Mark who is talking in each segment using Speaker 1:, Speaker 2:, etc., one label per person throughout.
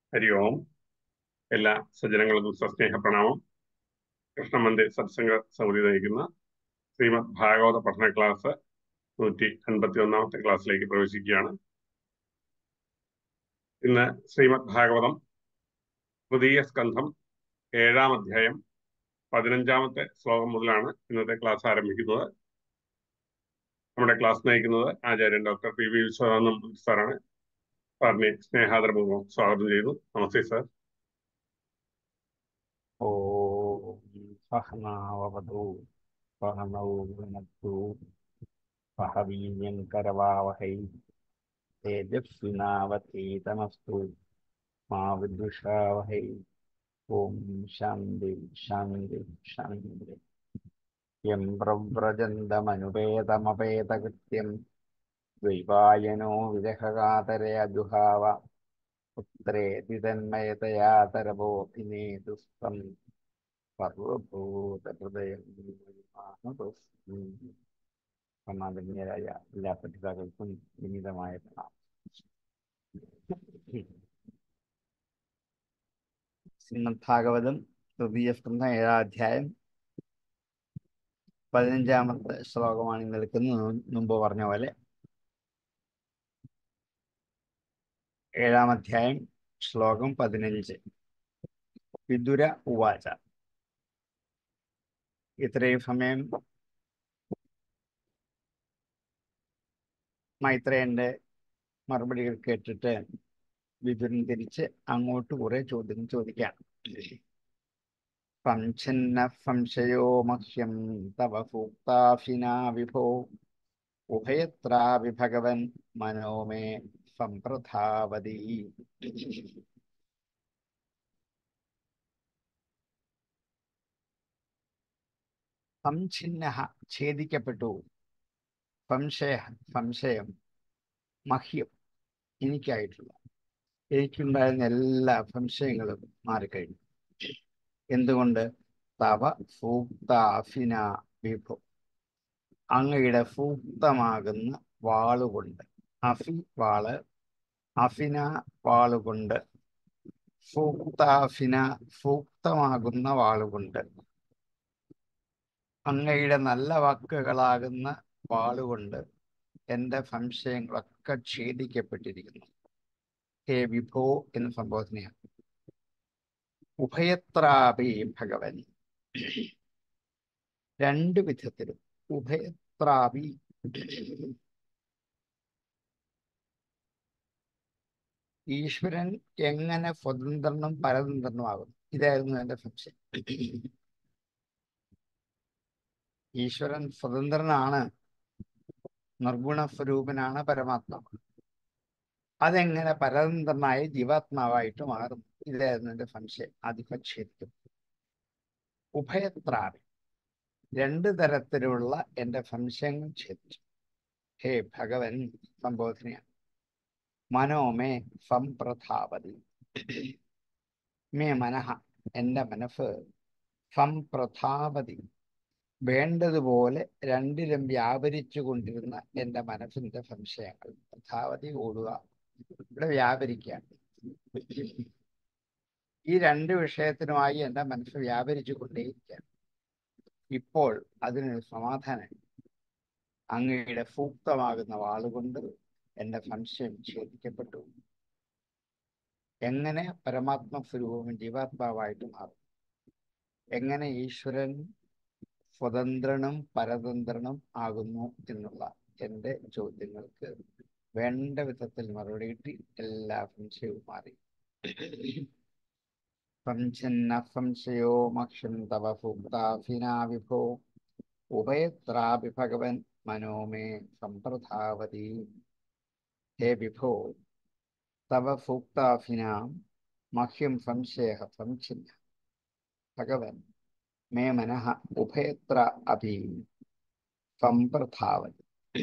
Speaker 1: ഹരി ഓം എല്ലാ സജ്ജനങ്ങൾക്കും സസ്നേഹ പ്രണാമം കൃഷ്ണമന്ദിർ സത്സംഗ സമിതി നയിക്കുന്ന ശ്രീമദ് ഭാഗവത പഠന ക്ലാസ് നൂറ്റി അൻപത്തി ഒന്നാമത്തെ ക്ലാസ്സിലേക്ക് പ്രവേശിക്കുകയാണ് ഇന്ന് ശ്രീമദ് ഭാഗവതം തൃതീയ സ്കന്ധം ഏഴാം അധ്യായം പതിനഞ്ചാമത്തെ ശ്ലോകം മുതലാണ് ഇന്നത്തെ ക്ലാസ് ആരംഭിക്കുന്നത് നമ്മുടെ ക്ലാസ് നയിക്കുന്നത് ആചാര്യൻ ഡോക്ടർ പി വി വിശ്വനാഥൻ സാറാണ് സാറിനെ സ്നേഹാദരപൂർവ്വം സ്വാഗതം ചെയ്യുന്നു നമസ്തേ സാർ
Speaker 2: ഓം സഹനാവതു സഹനൗ ഭുനക്തു സഹ വീര്യം കരവാവഹൈ തേജസ്വിനാവതീതമസ്തു മാ വിദുഷാവഹൈ ഓം ശാന്തി ശാന്തി ശാന്തി യം പ്രവ്രജന്തമനുപേതമപേതകൃത്യം ദ്വൈപായനോ വിരഹകാതരെ അജുഹാവ പുത്രേതി തന്മയതയാ തരവോഭിനേതുസ്തം സർവഭൂതഹൃദയം സമാധന്യരായ എല്ലാ പഠിതാക്കൾക്കും വിനീതമായ പ്രണാമം ശ്രീമദ് ഭാഗവതം തൃതീയ സ്കന്ധം ഏഴാം അധ്യായം പതിനഞ്ചാമത്തെ ശ്ലോകമാണ് ഇന്ന് നിൽക്കുന്നത് മുമ്പ് പറഞ്ഞ പോലെ ഏഴാം അധ്യായം ശ്ലോകം പതിനഞ്ച് വിദുര ഉവാച ഇത്രയും സമയം മൈത്രേയന്റെ മറുപടികൾ കേട്ടിട്ട് വിദുരൻ തിരിച്ച് അങ്ങോട്ട് കുറെ ചോദ്യം ചോദിക്കാം സംഛിന്ന സംശയോ മഹ്യം തവ സൂക്താഭിനാ വിഭോ ഉഭയത്രാപി ഭഗവൻ മനോമേ സംപ്രധാവതി സംഛിന്ന ഛേദിക്കപ്പെട്ടു സംശയ സംശയം മഹ്യം എനിക്കായിട്ടുള്ള എനിക്കുണ്ടായിരുന്ന എല്ലാ സംശയങ്ങളും മാറിക്കഴിഞ്ഞു എന്തുകൊണ്ട് തവ സൂക്താഫിന വിഭു അങ്ങയുടെ സൂക്തമാകുന്ന വാളുകൊണ്ട് അഫി വാള് അഫിന വാളുകൊണ്ട് സൂക്താഫിന സൂക്തമാകുന്ന വാളുകൊണ്ട് അങ്ങയുടെ നല്ല വാക്കുകളാകുന്ന വാളുകൊണ്ട് എൻ്റെ സംശയങ്ങളൊക്കെ ഛേദിക്കപ്പെട്ടിരിക്കുന്നു ഹേ വിഭോ എന്ന് സംബോധനയാണ് ഉഭയത്രാപി ഭഗവൻ രണ്ടു വിധത്തിലും ഉഭയത്രാപി ഈശ്വരൻ എങ്ങനെ സ്വതന്ത്രനും പരതന്ത്രനുമാകും ഇതായിരുന്നു എന്റെ സംശയം ഈശ്വരൻ സ്വതന്ത്രനാണ് നിർഗുണ സ്വരൂപനാണ് പരമാത്മാവ് അതെങ്ങനെ പരതന്ത്രനായ ജീവാത്മാവായിട്ട് മാറും ഇതായിരുന്നു എന്റെ സംശയം ആധിപക്ഷേത്യം ഉഭയത്രാപി രണ്ട് തരത്തിലുള്ള എന്റെ സംശയങ്ങൾ ഛേദിച്ചു ഹേ ഭഗവൻ സംബോധനയാണ് മനോമേ സംപ്രധാവതി മേ മനഃ എൻ്റെ മനസ്സ് സംപ്രധാവതി വേണ്ടതുപോലെ രണ്ടിലും വ്യാപരിച്ചു കൊണ്ടിരുന്ന എൻ്റെ മനസ്സിന്റെ സംശയങ്ങൾ പ്രധാവതി ഓടുക ഇവിടെ വ്യാപരിക്കുകയാണ് ഈ രണ്ട് വിഷയത്തിനുമായി എൻ്റെ മനസ്സ് വ്യാപരിച്ചു കൊണ്ടേയിരിക്കുകയാണ് ഇപ്പോൾ അതിനൊരു സമാധാനം അങ്ങയുടെ സൂക്തമാകുന്ന വാളുകൊണ്ട് എൻ്റെ സംശയം ഛേദിക്കപ്പെട്ടു എങ്ങനെ പരമാത്മ സ്വരൂപം ജീവാത്മാവായിട്ട് മാറും എങ്ങനെ ഈശ്വരൻ സ്വതന്ത്രനും പരതന്ത്രനും ആകുന്നു എന്നുള്ള എൻ്റെ ചോദ്യങ്ങൾക്ക് വേണ്ട വിധത്തിൽ മറുപടി കിട്ടി എല്ലാ സംശയവും മാറി സംഛന്ന സംശയോ മക്ഷം തവ സൂക്താഭിനാ വിഭോ ഉഭയത്രാപി ഭഗവൻ മനോമേ സമ്പ്രധാവതി ഹേ വിഭോ തവ സൂക്താഭിനാം മഹ്യം സംശയ സംഛിന്ന ഭഗവൻ മേ മനഃ ഉഭയത്ര അപി സമ്പ്രധാവതി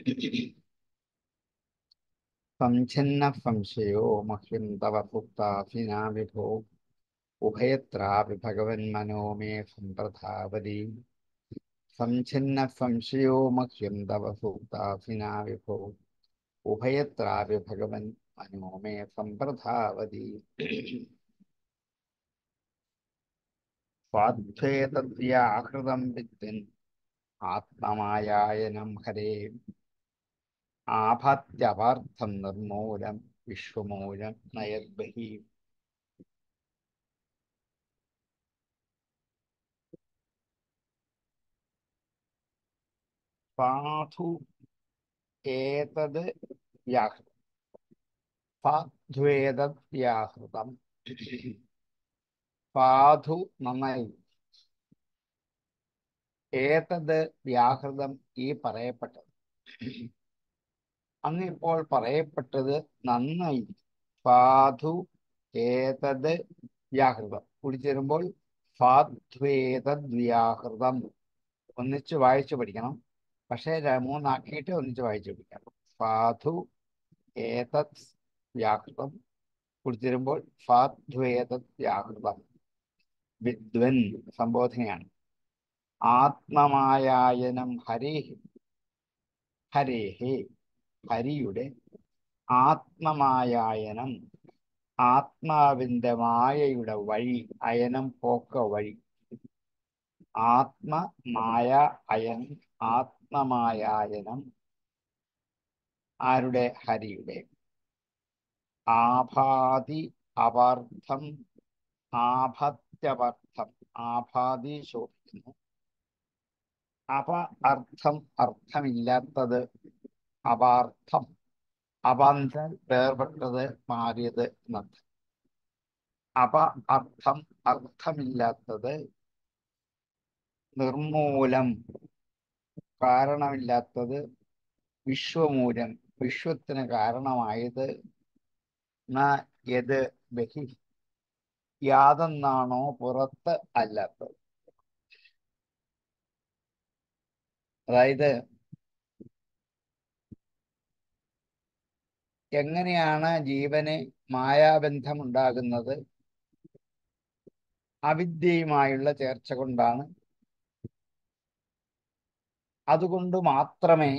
Speaker 2: സംഛന്ന സംശയോ മഹ്യം തവ സൂക്താഭിനാ വിഭോ ഉഭയത്രാപി ഭഗവൻ മനോമേ സമ്പ്രധാവതി സംഛന്ന സംശയോ മഹ്യം തവ സൂക്താഭിനാ വിഭോ ഉഭയത്രാപി ഭഗവൻ മനോ മേ സമ്പ്രധാവതി സ്വാധ്വേതദ്വ്യാഹൃതം വിദ്വൻ ആത്മമായായനം ഹരേ ആഭത്യപാർത്ഥം നിർമൂലം വിശ്വമൂലം നയദ്ബഹി സാധു ഏതത് വ്യാഹൃതം സാധ്വേതത് വ്യാഹൃതം സാധു നന്നായി ഏതത് വ്യാഹൃതം ഈ പറയപ്പെട്ടത് അങ്ങ് ഇപ്പോൾ പറയപ്പെട്ടത് നന്നായി സാധു ഏതത് വ്യാഹൃതം കൂടി ചേരുമ്പോൾ സാധ്വേതത് വ്യാഹൃതം ഒന്നിച്ച് വായിച്ചു പഠിക്കണം പക്ഷേ ര- മൂന്നാക്കിയിട്ട് ഒന്നിച്ച് വായിച്ചു പഠിക്കണം സാധു ഏതത് വ്യാഹൃതം കൂടി ചേരുമ്പോൾ സാധ്വേതത് വ്യാഹൃതം വിദ്വൻ സംബോധനയാണ് ആത്മമായായനം ഹരേഹി ഹരേഹേ ഹരിയുടെ ആത്മമായായനം ആത്മാവിന്റെ മായയുടെ വഴി അയനം പോക്ക വഴി ആത്മമായ അയനം ആത്മമായായനം ആരുടെ ഹരിയുടെ ആഭാതി അപാർത്ഥം ആഭത്യപർത്ഥം ആഭാതി ശോഭിക്കുന്നു അപ അർത്ഥം അർത്ഥമില്ലാത്തത് അപാർത്ഥം അബന്ധം വേർപെട്ടത് മാറിയത് എന്നർത്ഥം അപ അർത്ഥം അർത്ഥമില്ലാത്തത് നിർമൂലം കാരണമില്ലാത്തത് വിശ്വമൂലം വിശ്വത്തിന് കാരണമായത് ന യത് ബഹി യാതെന്നാണോ പുറത്ത് അല്ലാത്തത് അതായത് എങ്ങനെയാണ് ജീവന് മായാബന്ധം ഉണ്ടാകുന്നത് അവിദ്യയുമായുള്ള ചേർച്ച കൊണ്ടാണ് അതുകൊണ്ട് മാത്രമേ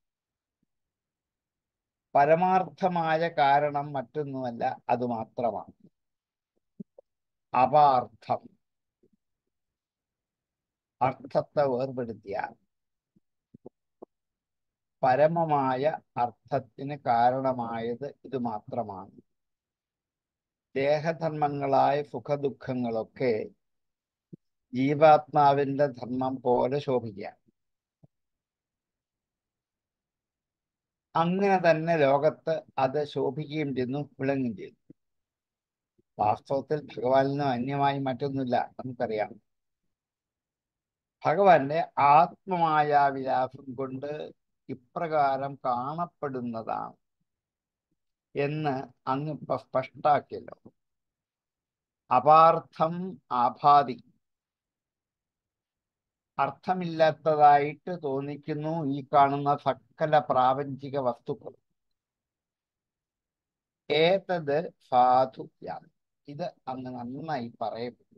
Speaker 2: പരമാർത്ഥമായ കാരണം മറ്റൊന്നുമല്ല അത് മാത്രമാണ് അപാർത്ഥം അർത്ഥത്തെ വേർപെടുത്തിയാൽ പരമമായ അർത്ഥത്തിന് കാരണമായത് ഇത് മാത്രമാണ് ദേഹധർമ്മങ്ങളായ സുഖദുഃഖങ്ങളൊക്കെ ജീവാത്മാവിന്റെ ധർമ്മം പോലെ ശോഭിക്കാം അങ്ങനെ തന്നെ ലോകത്ത് അത് ശോഭിക്കുകയും ചെയ്യുന്നു വിളങ്ങുകയും ചെയ്യുന്നു വാസ്തവത്തിൽ ഭഗവാനിൽ നിന്നും അന്യമായി മറ്റൊന്നുമില്ല നമുക്കറിയാം ഭഗവാന്റെ ആത്മമായ വിലാസം കൊണ്ട് ഇപ്രകാരം കാണപ്പെടുന്നതാണ് എന്ന് അങ്ങ് ഇപ്പൊ സ്പഷ്ടാക്കിയല്ലോ അപാർത്ഥം ആഭാതി അർത്ഥമില്ലാത്തതായിട്ട് തോന്നിക്കുന്നു ഈ കാണുന്ന സകല പ്രാപഞ്ചിക വസ്തുക്കൾ ഏതത് സാധു ഇത് അങ്ങ് നന്നായി പറയപ്പെട്ടു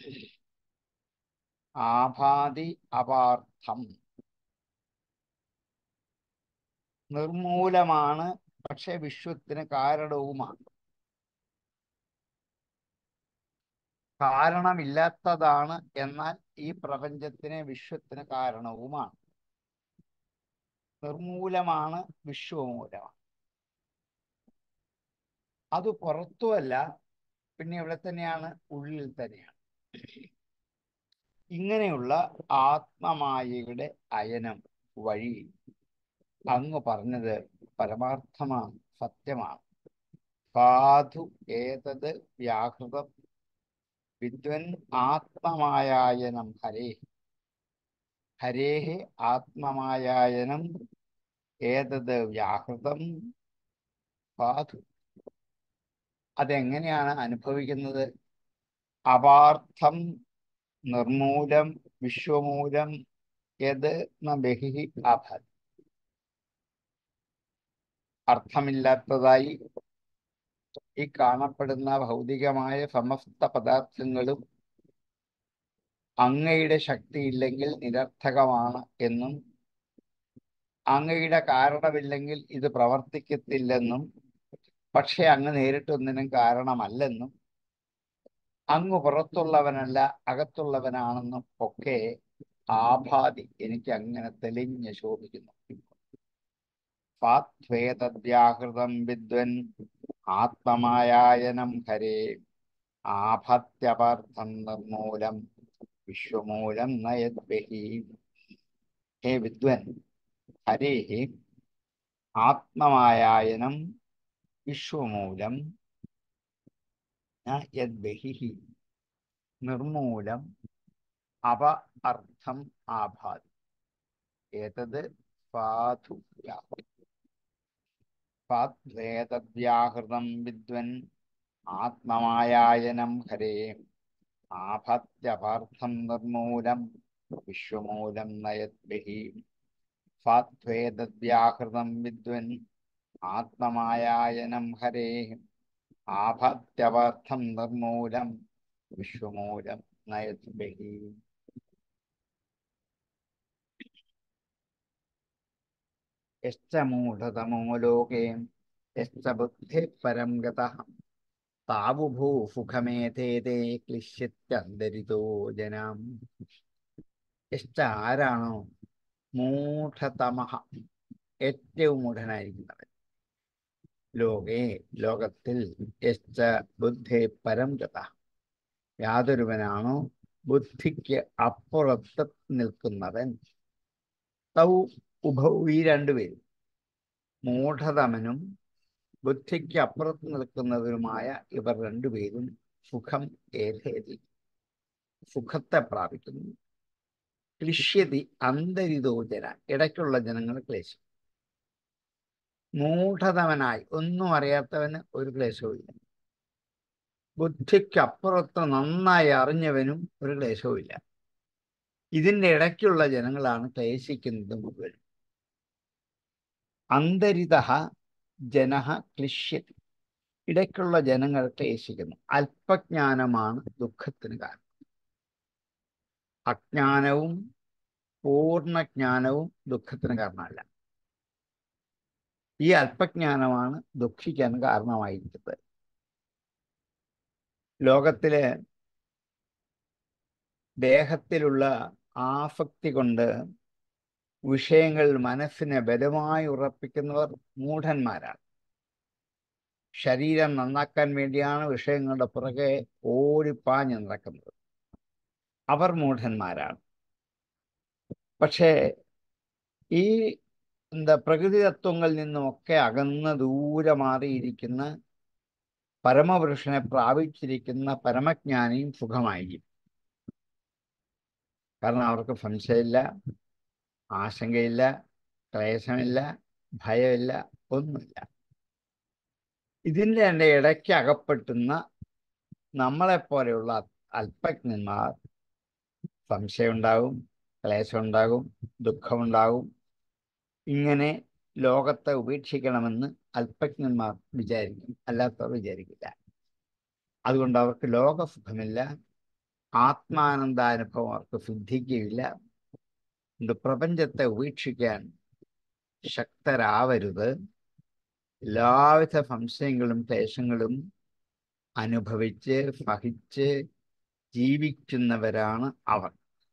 Speaker 2: ആഭാതി അപാർത്ഥം നിർമൂലമാണ് പക്ഷെ വിശ്വത്തിന് കാരണവുമാണ് കാരണമില്ലാത്തതാണ് എന്നാൽ ഈ പ്രപഞ്ചത്തിന് വിശ്വത്തിന് കാരണവുമാണ് നിർമൂലമാണ് വിശ്വമൂലമാണ് അത് പുറത്തുമല്ല പിന്നെ ഇവിടെ തന്നെയാണ് ഉള്ളിൽ തന്നെയാണ് ഇങ്ങനെയുള്ള ആത്മമായയുടെ അയനം വഴി അങ്ങ് പറഞ്ഞത് പരമാർത്ഥമാണ് സത്യമാണ് സാധു ഏതത് വ്യാഹൃതം വിദ്വൻ ആത്മമായായനം ഹരേ ഹരേഹ് ആത്മമായായനം ഏതത് വ്യാഹൃതം സാധു അതെങ്ങനെയാണ് അനുഭവിക്കുന്നത് അപാർത്ഥം നിർമൂലം വിശ്വമൂലം യത് ന ബഹി അഭത് അർത്ഥമില്ലാത്തതായി ഈ കാണപ്പെടുന്ന ഭൗതികമായ സമസ്ത പദാർത്ഥങ്ങളും അങ്ങയുടെ ശക്തിയില്ലെങ്കിൽ നിരർത്ഥകമാണ് എന്നും അങ്ങയുടെ കാരണമില്ലെങ്കിൽ ഇത് പ്രവർത്തിക്കത്തില്ലെന്നും പക്ഷെ അങ്ങ് നേരിട്ടൊന്നിനും കാരണമല്ലെന്നും അങ്ങ് പുറത്തുള്ളവനല്ല അകത്തുള്ളവനാണെന്നും ഒക്കെ ആഭാതി എനിക്ക് അങ്ങനെ തെളിഞ്ഞ് ശോഭിക്കുന്നു പാത്വേതദ്വ്യാഹൃതം വിദ്വൻ ആത്മമായായനം ഹരേ ആഭത്യപാർത്ഥം നിർമൂലം വിശ്വമൂലം നയദ്ബഹി ഹേ വിദ്വൻ ഹരേ ആത്മമായായനം വിശ്വമൂലം ന യദ്ബഹി നിർമൂലം അപ അർത്ഥം ആഭാതി ഏതത് സാധു പാദ്വേതദ്വ്യാഹൃതം വിദ്വൻ ആത്മമായായനം ഹരേ ആഭത്യപാർത്ഥം നിർമൂലം വിശ്വമൂലം നയദ്ബഹി സാത്വേതദ്വ്യാഹൃതം വിദ്വൻ ആത്മമായായനം ഹരേ ആഭത്യപാർത്ഥം നിർമൂലം വിശ്വമൂലം നയദ്ബഹി യശ്ച മൂഢതമോ ലോകേ യശ്ച ബുദ്ധി പരം ഗതഃ താവുഭൂ സുഖമേതേതേ ക്ലിശ്യത്യന്തരിതോ ജനാം യശ്ച ആരാണോ മൂഢതമഹ ഏറ്റവും മൂഢനായിരിക്കുന്നവൻ ലോകേ ലോകത്തിൽ യശ്ച ബുദ്ധി പരം ഗത യാതൊരുവനാണോ ബുദ്ധിക്ക് അപ്പുറത്ത് നിൽക്കുന്നവൻ തൗ ഉഭൗ ഈ രണ്ടുപേരും മൂഢതമനും ബുദ്ധിക്ക് അപ്പുറത്ത് നിൽക്കുന്നവരുമായ ഇവർ രണ്ടുപേരും സുഖം ഏതേതി സുഖത്തെ പ്രാപിക്കുന്നു ക്ലിശ്യതി അന്തരിതോചന ഇടയ്ക്കുള്ള ജനങ്ങൾ ക്ലേശം മൂഢതമനായി ഒന്നും അറിയാത്തവന് ഒരു ക്ലേശവും ഇല്ല ബുദ്ധിക്ക് അപ്പുറത്ത് നന്നായി അറിഞ്ഞവനും ഒരു ക്ലേശവും ഇല്ല ഇതിൻ്റെ ഇടയ്ക്കുള്ള ജനങ്ങളാണ് ക്ലേശിക്കുന്നത് മുഴുവൻ അന്തരിത ജനഹ ക്ലിശ്യതി ഇടയ്ക്കുള്ള ജനങ്ങൾ ക്ലേശിക്കുന്നു അല്പജ്ഞാനമാണ് ദുഃഖത്തിന് കാരണം അജ്ഞാനവും പൂർണ്ണജ്ഞാനവും ദുഃഖത്തിന് കാരണമല്ല ഈ അല്പജ്ഞാനമാണ് ദുഃഖിക്കാൻ കാരണമായിരിക്കുന്നത് ലോകത്തിലെ ദേഹത്തിലുള്ള ആസക്തി കൊണ്ട് വിഷയങ്ങൾ മനസ്സിനെ ബലമായി ഉറപ്പിക്കുന്നവർ മൂഢന്മാരാണ് ശരീരം നന്നാക്കാൻ വേണ്ടിയാണ് വിഷയങ്ങളുടെ പുറകെ ഓടിപ്പാഞ്ഞ് നടക്കുന്നത് അവർ മൂഢന്മാരാണ് പക്ഷേ ഈ എന്താ പ്രകൃതി തത്വങ്ങളിൽ നിന്നുമൊക്കെ അകന്ന് ദൂരെ മാറിയിരിക്കുന്ന പരമപുരുഷനെ പ്രാപിച്ചിരിക്കുന്ന പരമജ്ഞാനിയും സുഖമായിരിക്കും കാരണം അവർക്ക് സംശയമില്ല ആശങ്കയില്ല ക്ലേശമില്ല ഭയമില്ല ഒന്നുമില്ല ഇതിൻ്റെ എൻ്റെ ഇടയ്ക്ക് അകപ്പെട്ടുന്ന നമ്മളെപ്പോലെയുള്ള അല്പജ്ഞന്മാർ സംശയമുണ്ടാകും ക്ലേശമുണ്ടാകും ദുഃഖമുണ്ടാകും ഇങ്ങനെ ലോകത്തെ ഉപേക്ഷിക്കണമെന്ന് അല്പജ്ഞന്മാർ വിചാരിക്കും അല്ലാത്തവർ വിചാരിക്കില്ല അതുകൊണ്ട് അവർക്ക് ലോകസുഖമില്ല ആത്മാനന്ദാനുഭവം അവർക്ക് സിദ്ധിക്കുകയില്ല ഇത് പ്രപഞ്ചത്തെ ഉപേക്ഷിക്കാൻ ശക്തരാവരുത് എല്ലാവിധ സംശയങ്ങളും ക്ലേശങ്ങളും അനുഭവിച്ച് സഹിച്ച് ജീവിക്കുന്നവരാണ് അവർ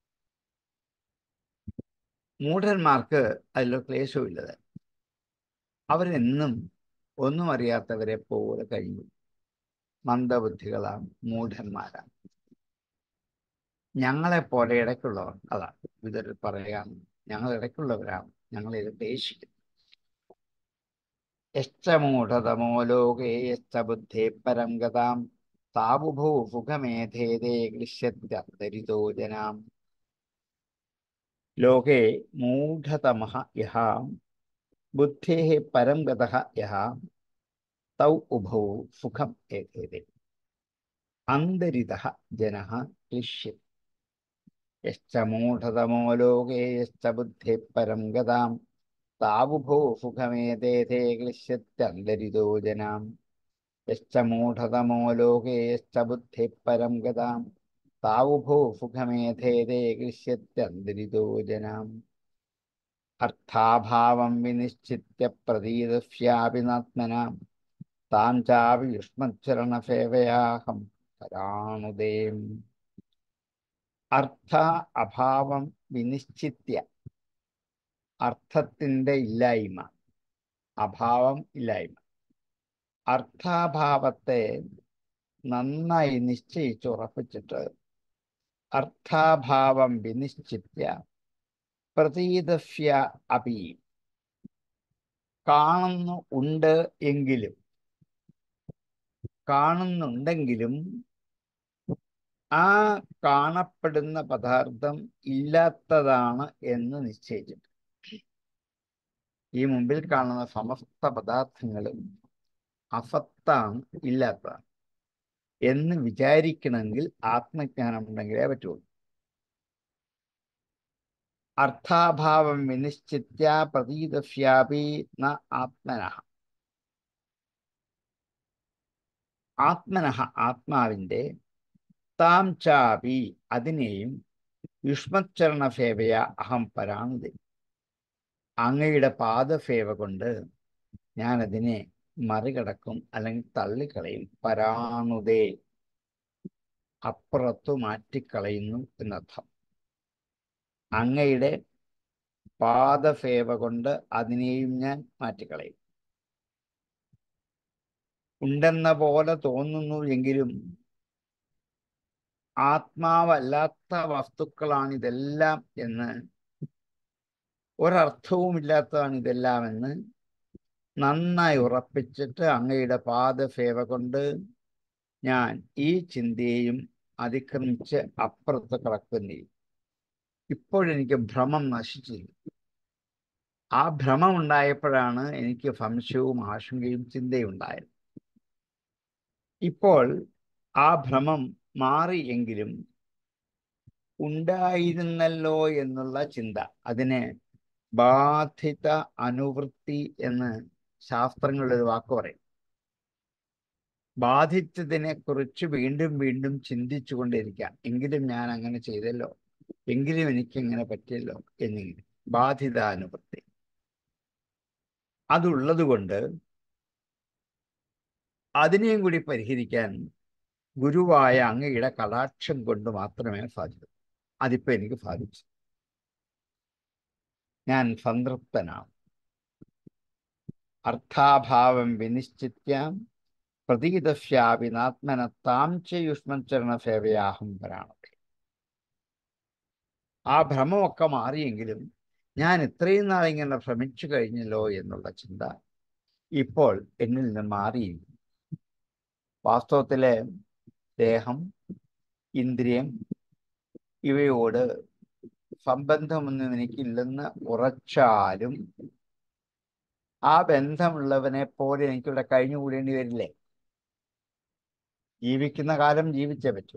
Speaker 2: മൂഢന്മാർക്ക് അതിൽ ക്ലേശമില്ലത് അവരെന്നും ഒന്നും അറിയാത്തവരെ പോലെ കഴിയും മന്ദബുദ്ധികളാണ് മൂഢന്മാരാണ് ഞങ്ങളെപ്പോലെ ഇടയ്ക്കുള്ളവർ അതാണ് ഇതൊരു പറയാം ഞങ്ങൾ ഇടയ്ക്കുള്ളവരാണ് ഞങ്ങൾ ഇത് ദേശിക്കുന്നു യശ്ചമൂഢതമോ ലോകേ യശ്ച ബുദ്ധേ പരം ഗതാം താവുഭൂ സുഖമേധേതേ ഗൃശ്യത്യന്തരിതോ ജനാം ലോകേ മൂഢതമഃ യഹ ബുദ്ധേः പരം ഗതः യഹ തൗ ഉഭൗ സുഖം ഏതേതേ അന്തരിതः ജനः ക്ലിശ്യതി യശ്ച മൂഢതമോ ലോകേ യശ്ച ബുദ്ധേ പരം ഗതാം താവുഭോ സുഖമേതേതേ ക്ലിശ്യത്യന്തരിതോ ജനാം യശ്ച മൂഢതമോ ലോകേ യശ്ച ബുദ്ധേ പരം ഗതാം താവുഭോ സുഖമേധേതേ ഗൃശ്യത്യന്തരിതോ ജനാം അർത്ഥാഭാവം വിനിശ്ചിത്യ പ്രതീതസ്യാപി നാത്മനാം താം ചാവി യുഷ്മച്ചരണ സേവയാഹം പരാണുദേം അർത്ഥ അഭാവം വിനിശ്ചിത്യ അർത്ഥത്തിൻ്റെ ഇല്ലായ്മ അഭാവം ഇല്ലായ്മ അർത്ഥാഭാവത്തെ നന്നായി നിശ്ചയിച്ചുറപ്പിച്ചിട്ട് അർത്ഥാഭാവം വിനിശ്ചിത്യ പ്രതീതസ്യ അപി കാണുന്നു ഉണ്ട് എങ്കിലും കാണുന്നുണ്ടെങ്കിലും ആ കാണപ്പെടുന്ന പദാർത്ഥം ഇല്ലാത്തതാണ് എന്ന് നിശ്ചയിച്ചിട്ട് ഈ മുമ്പിൽ കാണുന്ന സമസ്ത പദാർത്ഥങ്ങളും അസത്താണ് ഇല്ലാത്തതാണ് എന്ന് വിചാരിക്കണമെങ്കിൽ ആത്മജ്ഞാനം ഉണ്ടെങ്കിലേ പറ്റുള്ളൂ അർത്ഥാഭാവം വിനിശ്ചിത്യ പ്രതീതസ്യാപി ന ആത്മന ആത്മനഃ ആത്മാവിൻ്റെ താം ചാപി അതിനെയും യുഷ്മച്ചരണ സേവയ അഹം പരാണുതി അങ്ങയുടെ പാദസേവ കൊണ്ട് ഞാനതിനെ മറികടക്കും അല്ലെങ്കിൽ തള്ളിക്കളയും പരാണുതേ അപ്പുറത്തു മാറ്റിക്കളയുന്നു എന്നർത്ഥം അങ്ങയുടെ പാദസേവ കൊണ്ട് അതിനെയും ഞാൻ മാറ്റിക്കളയും ഉണ്ടെന്ന പോലെ തോന്നുന്നു എങ്കിലും ആത്മാവല്ലാത്ത വസ്തുക്കളാണ് ഇതെല്ലാം എന്ന് ഒരർത്ഥവുമില്ലാത്തതാണ് ഇതെല്ലാം എന്ന് നന്നായി ഉറപ്പിച്ചിട്ട് അങ്ങയുടെ പാദസേവ കൊണ്ട് ഞാൻ ഈ ചിന്തയെയും അതിക്രമിച്ച് അപ്പുറത്ത് കിടക്കുന്നില്ല ഇപ്പോഴെനിക്ക് ഭ്രമം നശിച്ചില്ല ആ ഭ്രമം ഉണ്ടായപ്പോഴാണ് എനിക്ക് സംശയവും ആശങ്കയും ചിന്തയും ഉണ്ടായത് ഇപ്പോൾ ആ ഭ്രമം മാറി എങ്കിലും ഉണ്ടായിരുന്നല്ലോ എന്നുള്ള ചിന്ത അതിനെ ബാധിത അനുവൃത്തി എന്ന് ശാസ്ത്രങ്ങളിൽ ഒരു വാക്ക് പറയും ബാധിച്ചതിനെ കുറിച്ച് വീണ്ടും വീണ്ടും ചിന്തിച്ചു കൊണ്ടിരിക്കാം എങ്കിലും ഞാൻ അങ്ങനെ ചെയ്തല്ലോ എങ്കിലും എനിക്ക് ഇങ്ങനെ പറ്റിയല്ലോ എന്നിങ്ങനെ ബാധിത അനുവൃത്തി അതുള്ളത് കൊണ്ട് അതിനെയും കൂടി പരിഹരിക്കാൻ ഗുരുവായ അങ്ങയുടെ കടാക്ഷം കൊണ്ട് മാത്രമേ സാധിക്കൂ അതിപ്പോ എനിക്ക് സാധിച്ചു ഞാൻ സംതൃപ്തനാണ് അർത്ഥാഭാവം വിനിശ്ചിത്യാം പ്രതീതസ്യാപിനാത്മന താം ചെയ്യുഷ്മചരണ സേവയാഹം വരാണത് ആ ഭ്രമമൊക്കെ മാറിയെങ്കിലും ഞാൻ ഇത്രയും നാളിങ്ങനെ ഭ്രമിച്ചു കഴിഞ്ഞല്ലോ എന്നുള്ള ചിന്ത ഇപ്പോൾ എന്നിൽ നിന്ന് മാറിയിരിക്കുന്നു വാസ്തവത്തിലെ ദേഹം ഇന്ദ്രിയം ഇവയോട് സംബന്ധമൊന്നും എനിക്കില്ലെന്ന് ഉറച്ചാലും ആ ബന്ധമുള്ളവനെ പോലെ എനിക്കിവിടെ കഴിഞ്ഞുകൂടേണ്ടി വരില്ലേ ജീവിക്കുന്ന കാലം ജീവിച്ചേ പറ്റൂ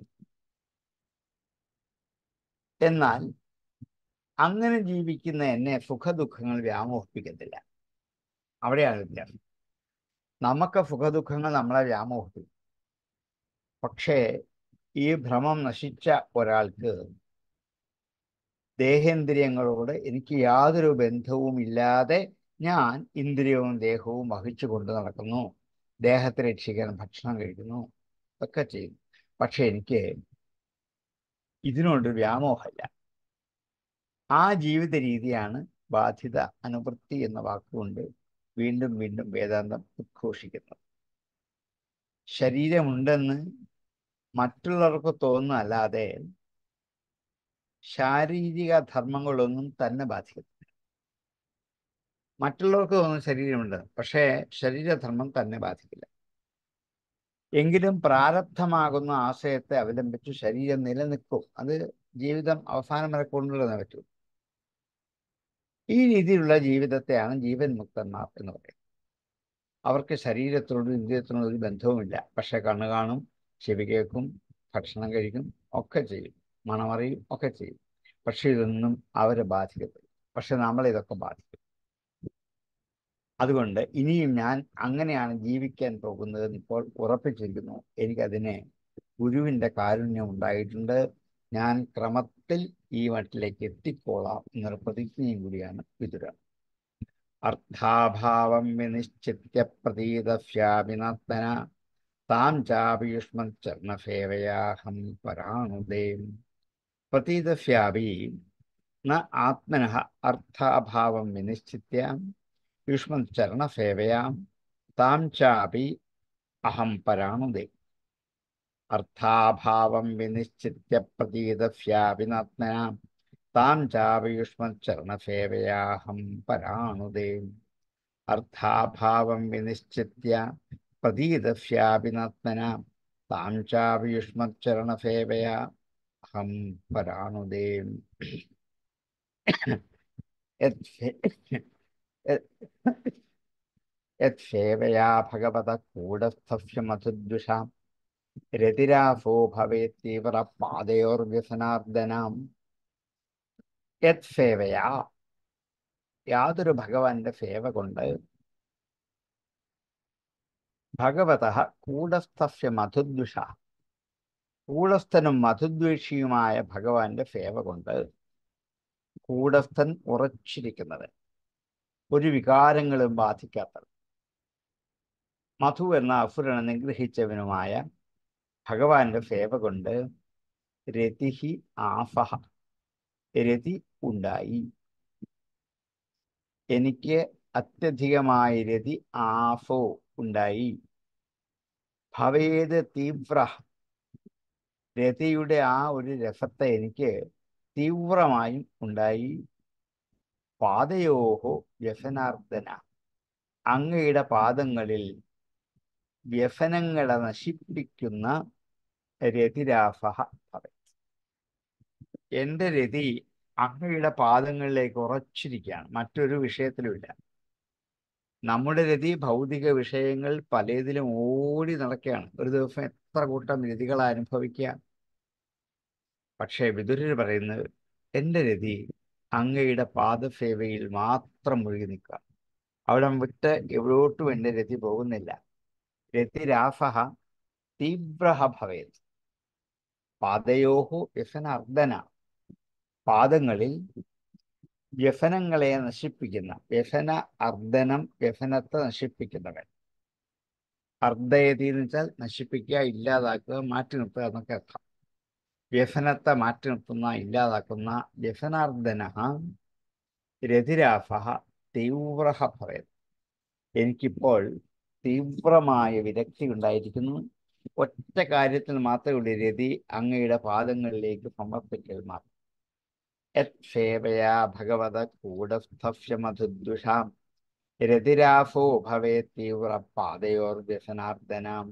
Speaker 2: എന്നാൽ അങ്ങനെ ജീവിക്കുന്ന എന്നെ സുഖദുഃഖങ്ങൾ വ്യാമോഹിപ്പിക്കത്തില്ല അവിടെയാണ് വ്യത്യാസം നമുക്ക് സുഖദുഃഖങ്ങൾ നമ്മളെ വ്യാമോഹിപ്പിക്കും പക്ഷേ ഈ ഭ്രമം നശിച്ച ഒരാൾക്ക് ദേഹേന്ദ്രിയങ്ങളോട് എനിക്ക് യാതൊരു ബന്ധവും ഇല്ലാതെ ഞാൻ ഇന്ദ്രിയവും ദേഹവും വഹിച്ചു കൊണ്ട് നടക്കുന്നു ദേഹത്തെ രക്ഷിക്കാൻ ഭക്ഷണം കഴിക്കുന്നു ഒക്കെ ചെയ്യുന്നു പക്ഷെ എനിക്ക് ഇതിനോട് വ്യാമോഹമില്ല ആ ജീവിത രീതിയാണ് ബാധിത അനുവൃത്തി എന്ന വാക്കുകൊണ്ട് വീണ്ടും വീണ്ടും വേദാന്തം ഉദ്ഘോഷിക്കുന്നത് ശരീരമുണ്ടെന്ന് മറ്റുള്ളവർക്ക് തോന്നുന്നല്ലാതെ ശാരീരിക ധർമ്മങ്ങളൊന്നും തന്നെ ബാധിക്കത്തില്ല മറ്റുള്ളവർക്ക് തോന്നുന്ന ശരീരമുണ്ട് പക്ഷേ ശരീരധർമ്മം തന്നെ ബാധിക്കില്ല എങ്കിലും പ്രാരബ്ധമാകുന്ന ആശയത്തെ അവലംബിച്ച് ശരീരം നിലനിൽക്കും അത് ജീവിതം അവസാനം വരെ കൊണ്ടുവരാൻ പറ്റൂ ഈ രീതിയിലുള്ള ജീവിതത്തെയാണ് ജീവൻ മുക്തന്മാർ എന്ന് പറയുന്നത് അവർക്ക് ശരീരത്തോടും ഇന്ദ്രിയത്തിനോടും ഒരു ബന്ധവുമില്ല പക്ഷെ കണ്ണ് കാണും ചെവി കേൾക്കും ഭക്ഷണം കഴിക്കും ഒക്കെ ചെയ്യും മണമറിയും ഒക്കെ ചെയ്യും പക്ഷെ ഇതൊന്നും അവരെ ബാധിക്കത്തില്ല പക്ഷെ നമ്മളെ ഇതൊക്കെ ബാധിക്കും അതുകൊണ്ട് ഇനിയും ഞാൻ അങ്ങനെയാണ് ജീവിക്കാൻ പോകുന്നതെന്ന് ഇപ്പോൾ ഉറപ്പിച്ചിരിക്കുന്നു എനിക്കതിനെ ഗുരുവിൻ്റെ കാരുണ്യം ഉണ്ടായിട്ടുണ്ട് ഞാൻ ക്രമത്തിൽ ഈ മട്ടിലേക്ക് എത്തിക്കോളാം എന്നൊരു പ്രതിജ്ഞയും കൂടിയാണ് വിതുര അർത്ഥാഭാവം വിനിശ്ചിത്യ പ്രതീതഫ്യാപിനത്തന താം ചാപിയുഷ്മച്ചർണസേവയാഹം പരാണുദേ പ്രതീതഫ്യാപി ന ആത്മനഃ അർത്ഥാഭാവം വിനിശ്ചിത്യ യുഷ്മച്ചരണസേവയാം താം ചാപി അഹം പരാണുദേ അർത്ഥാഭാവം വിനിശ്ചിത്യ പ്രതീതഫ്യാപിനാത്മന താം ചാപയുഷ്മച്ചരണസേവയാഹം പരാണുദേ അർത്ഥാഭാവം വിനിശ്ചിത്യ പ്രതീതഫ്യാപിനാത്മന താം ചാപയുഷ്മച്ചരണസേവയാ അഹം പരാണുദേ യത്സേവയാ ഭഗവത കൂടസ്ഥഭ്യമധുദ്വിഷാം രതിരാഫോ ഭവേത് തീവ്ര പാതയോർവ്യസനാർദ്ദനാം യത് സേവയാ യാതൊരു ഭഗവാന്റെ സേവ കൊണ്ട് ഭഗവത കൂടസ്ഥസ്യ മധുദ്വിഷ കൂടസ്ഥനും മധുദ്വേഷിയുമായ ഭഗവാന്റെ സേവ കൊണ്ട് കൂടസ്ഥൻ ഉറച്ചിരിക്കുന്നത് ഒരു വികാരങ്ങളും ബാധിക്കാത്തത് മധു എന്ന അസുരനെ നിഗ്രഹിച്ചവനുമായ ഭഗവാന്റെ സേവ കൊണ്ട് രതിഹി ആഫഹ രതി ഉണ്ടായി എനിക്ക് അത്യധികമായ രതി ആഫോ ഉണ്ടായി ഭവേത് തീവ്ര രതിയുടെ ആ ഒരു രസത്തെ എനിക്ക് തീവ്രമായും ഉണ്ടായി പാതയോഹോ വ്യസനാർദ്ദന അങ്ങയുടെ പാദങ്ങളിൽ വ്യസനങ്ങളെ നശിപ്പിക്കുന്ന രതിരാഫഹ പറയും എൻ്റെ രതി അങ്ങയുടെ പാദങ്ങളിലേക്ക് ഉറച്ചിരിക്കുകയാണ് മറ്റൊരു വിഷയത്തിലുമില്ല നമ്മുടെ രതി ഭൗതിക വിഷയങ്ങൾ പലതിലും ഓടി നടക്കുകയാണ് ഒരു ദിവസം എത്ര കൂട്ടം രതികൾ അനുഭവിക്കുക പക്ഷേ വിതുരർ പറയുന്നത് എൻ്റെ രതി അങ്ങയുടെ പാദസേവയിൽ മാത്രം മുഴുകി നിൽക്കുക അവിടെ വിട്ട് എവിടോട്ടും എൻ്റെ രതി പോകുന്നില്ല രതിരാഫഹ തീവ്രഹ ഭവേത് പാദയോഹു വ്യസനാർദ്ദന പാദങ്ങളിൽ വ്യസനങ്ങളെ നശിപ്പിക്കുന്ന വ്യസന അർദ്ദനം വ്യസനത്തെ നശിപ്പിക്കുന്നവൻ അർദ്ധയതി എന്ന് വെച്ചാൽ നശിപ്പിക്കുക ഇല്ലാതാക്കുക മാറ്റി നിർത്തുക എന്നൊക്കെ അർത്ഥം വ്യസനത്തെ മാറ്റി നിർത്തുന്ന ഇല്ലാതാക്കുന്ന വ്യസനാർദ്ദന രതിരാഫ തീവ്ര ഭവേത് എനിക്കിപ്പോൾ തീവ്രമായ വിരക്തി ഉണ്ടായിരിക്കുന്നു ഒറ്റ കാര്യത്തിൽ മാത്രമേ ഉള്ളൂ രതി അങ്ങയുടെ പാദങ്ങളിലേക്ക് സമർപ്പിക്കൽ മാത്രം യത്സേവയാ ഭഗവത കൂടസ്ഥഭ്യമധുദ്വിഷാം രതിരാഫോ ഭവേ തീവ്ര പാതയോർവ്യസനാർദ്ദനാം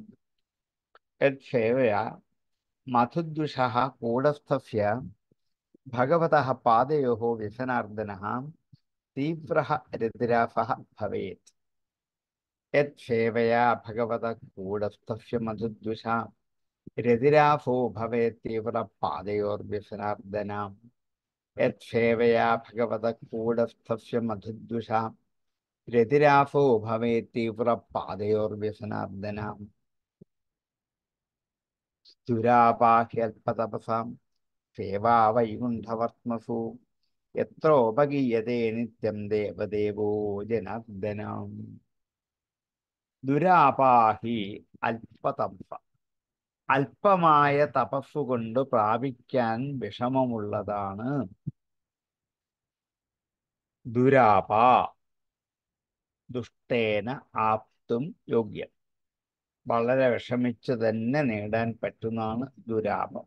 Speaker 2: യത്സേവയാ മധുദ്വിഷ കൂടസ്ഥസ്യ ഭഗവതः പാദയോः വ്യസനാർദ്ദനः തീവ്രः രതിരാഫः ഭവേत् യത്സേവയാ ഭഗവത കൂടസ്ഥസ്യ മധുദ്വിഷാ രതിരാഫോ ഭവേത് തീവ്ര പാദയോർവ്യസനാർദ്ദനാം യത്സേവയാ ഭഗവത കൂടസ്ഥസ്യ മധുദ്വിഷാ രതിരാഫോ ഭവേത് തീവ്ര പാദയോർവ്യസനാർദ്ദനാം ദുരാപാഹ്യൽപതപസാം സേവാ വൈകുണ്ഠവർത്മസു എത്രോപഗീയതേ നിത്യം ദേവദേവോ ജനാർദ്ദനം ദുരാപാഹി അല്പതപസ അല്പമായ തപസ്സുകൊണ്ട് പ്രാപിക്കാൻ വിഷമമുള്ളതാണ് ദുരാപ ദുഷ്ടേന ആപ്തും യോഗ്യം വളരെ വിഷമിച്ച് തന്നെ നേടാൻ പറ്റുന്നതാണ് ദുരാപം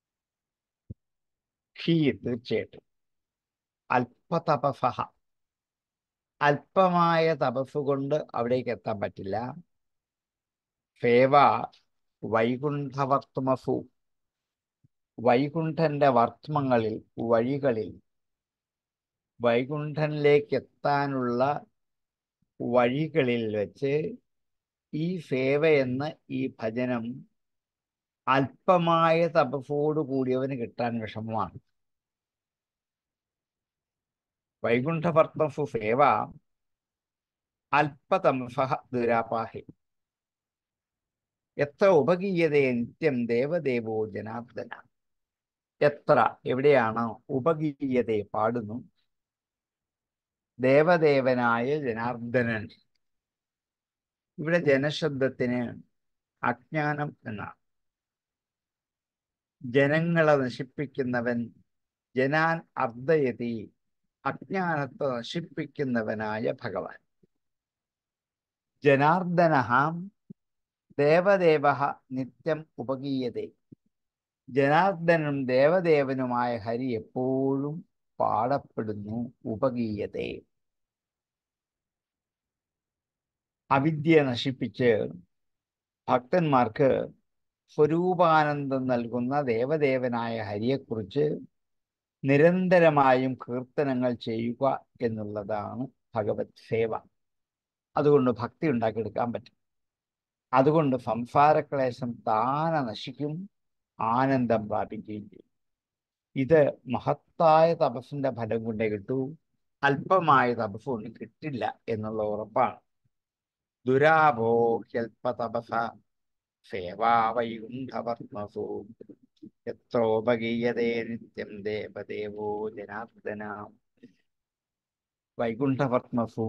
Speaker 2: ഹീ തീർച്ചയായിട്ടും അല്പതപസഹ അല്പമായ തപസ് കൊണ്ട് അവിടേക്ക് എത്താൻ പറ്റില്ല സേവ വൈകുണ്ഠവർത്തുമസു വൈകുണ്ഠന്റെ വർത്തമങ്ങളിൽ വഴികളിൽ വൈകുണ്ഠനിലേക്ക് എത്താനുള്ള വഴികളിൽ വെച്ച് ഈ സേവ എന്ന ഈ ഭജനം അല്പമായ തപസ്സോട് കൂടിയവന് കിട്ടാൻ വിഷമമാണ് വൈകുണ്ഠവർത്തമസു സേവ അല്പതമസ ദുരാപാഹി എത്ര ഉപഗീയതേ നിത്യം ദേവദേവോ ജനാർദ്ദന എത്ര എവിടെയാണ് ഉപഗീയതയെ പാടുന്നു ദേവദേവനായ ജനാർദ്ദനൻ ഇവിടെ ജനശബ്ദത്തിന് അജ്ഞാനം എന്നാണ് ജനങ്ങളെ നശിപ്പിക്കുന്നവൻ ജനാൻ അർദ്ധയതി അജ്ഞാനത്തെ നശിപ്പിക്കുന്നവനായ ഭഗവാൻ ജനാർദ്ദന ദേവദേവ നിത്യം ഉപഗീയതേ ജനാർദ്ദനും ദേവദേവനുമായ ഹരി എപ്പോഴും പാടപ്പെടുന്നു ഉപഗീയതേ അവിദ്യ നശിപ്പിച്ച് ഭക്തന്മാർക്ക് സ്വരൂപാനന്ദം നൽകുന്ന ദേവദേവനായ ഹരിയെക്കുറിച്ച് നിരന്തരമായും കീർത്തനങ്ങൾ ചെയ്യുക എന്നുള്ളതാണ് ഭഗവത് സേവ അതുകൊണ്ട് ഭക്തി ഉണ്ടാക്കിയെടുക്കാൻ പറ്റും അതുകൊണ്ട് സംസാരക്ലേശം താനെ നശിക്കും ആനന്ദം പ്രാപിക്കുകയും ചെയ്യും ഇത് മഹത്തായ തപസ്സിന്റെ ഫലം കൊണ്ടേ കിട്ടൂ അല്പമായ തപസ് കൊണ്ട് കിട്ടില്ല എന്നുള്ള ഉറപ്പാണ് ദുരാഭോ ഹ്യൽപ തപസ സേവാവൈകുണ്ഠവർമ്മസു എത്രോപഗീയതേ നിത്യം ദേവദേവോ ജനാർദ്ദന വൈകുണ്ഠവർമ്മസു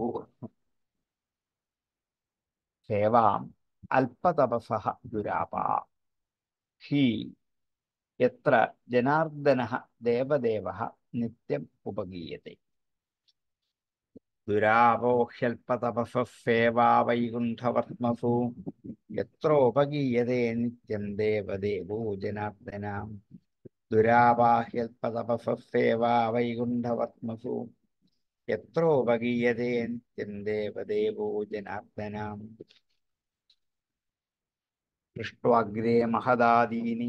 Speaker 2: സേവാം അല്പതപസ ദുരാപ ഹി എത്ര ജനാർദ്ദന ദേവദേവ നിത്യം ഉപഗീയത്തെ ദുരാപോഹ്യൽപതപസേവാ വൈകുണ്ഠവർമ്മസു എത്രോപഗീയതേ നിത്യം ദേവദേവോ ജനാർദ്ദന ദുരാപാഹ്യൽപതപസേവാ വൈകുണ്ഠവർമ്മസു എത്രോപഗീയതേ നിത്യം ദേവദേവോ ജനാർദ്ദന ദൃഷ്ട്വാഗ്രേ മഹദാദീനി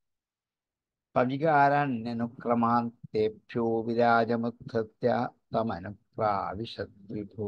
Speaker 2: പവികാരാന്യനുക്രമാൻ തേഭ്യോ വിരാജമുദ്ധത്യ തമനുപ്രാവിശദ്വിഭോ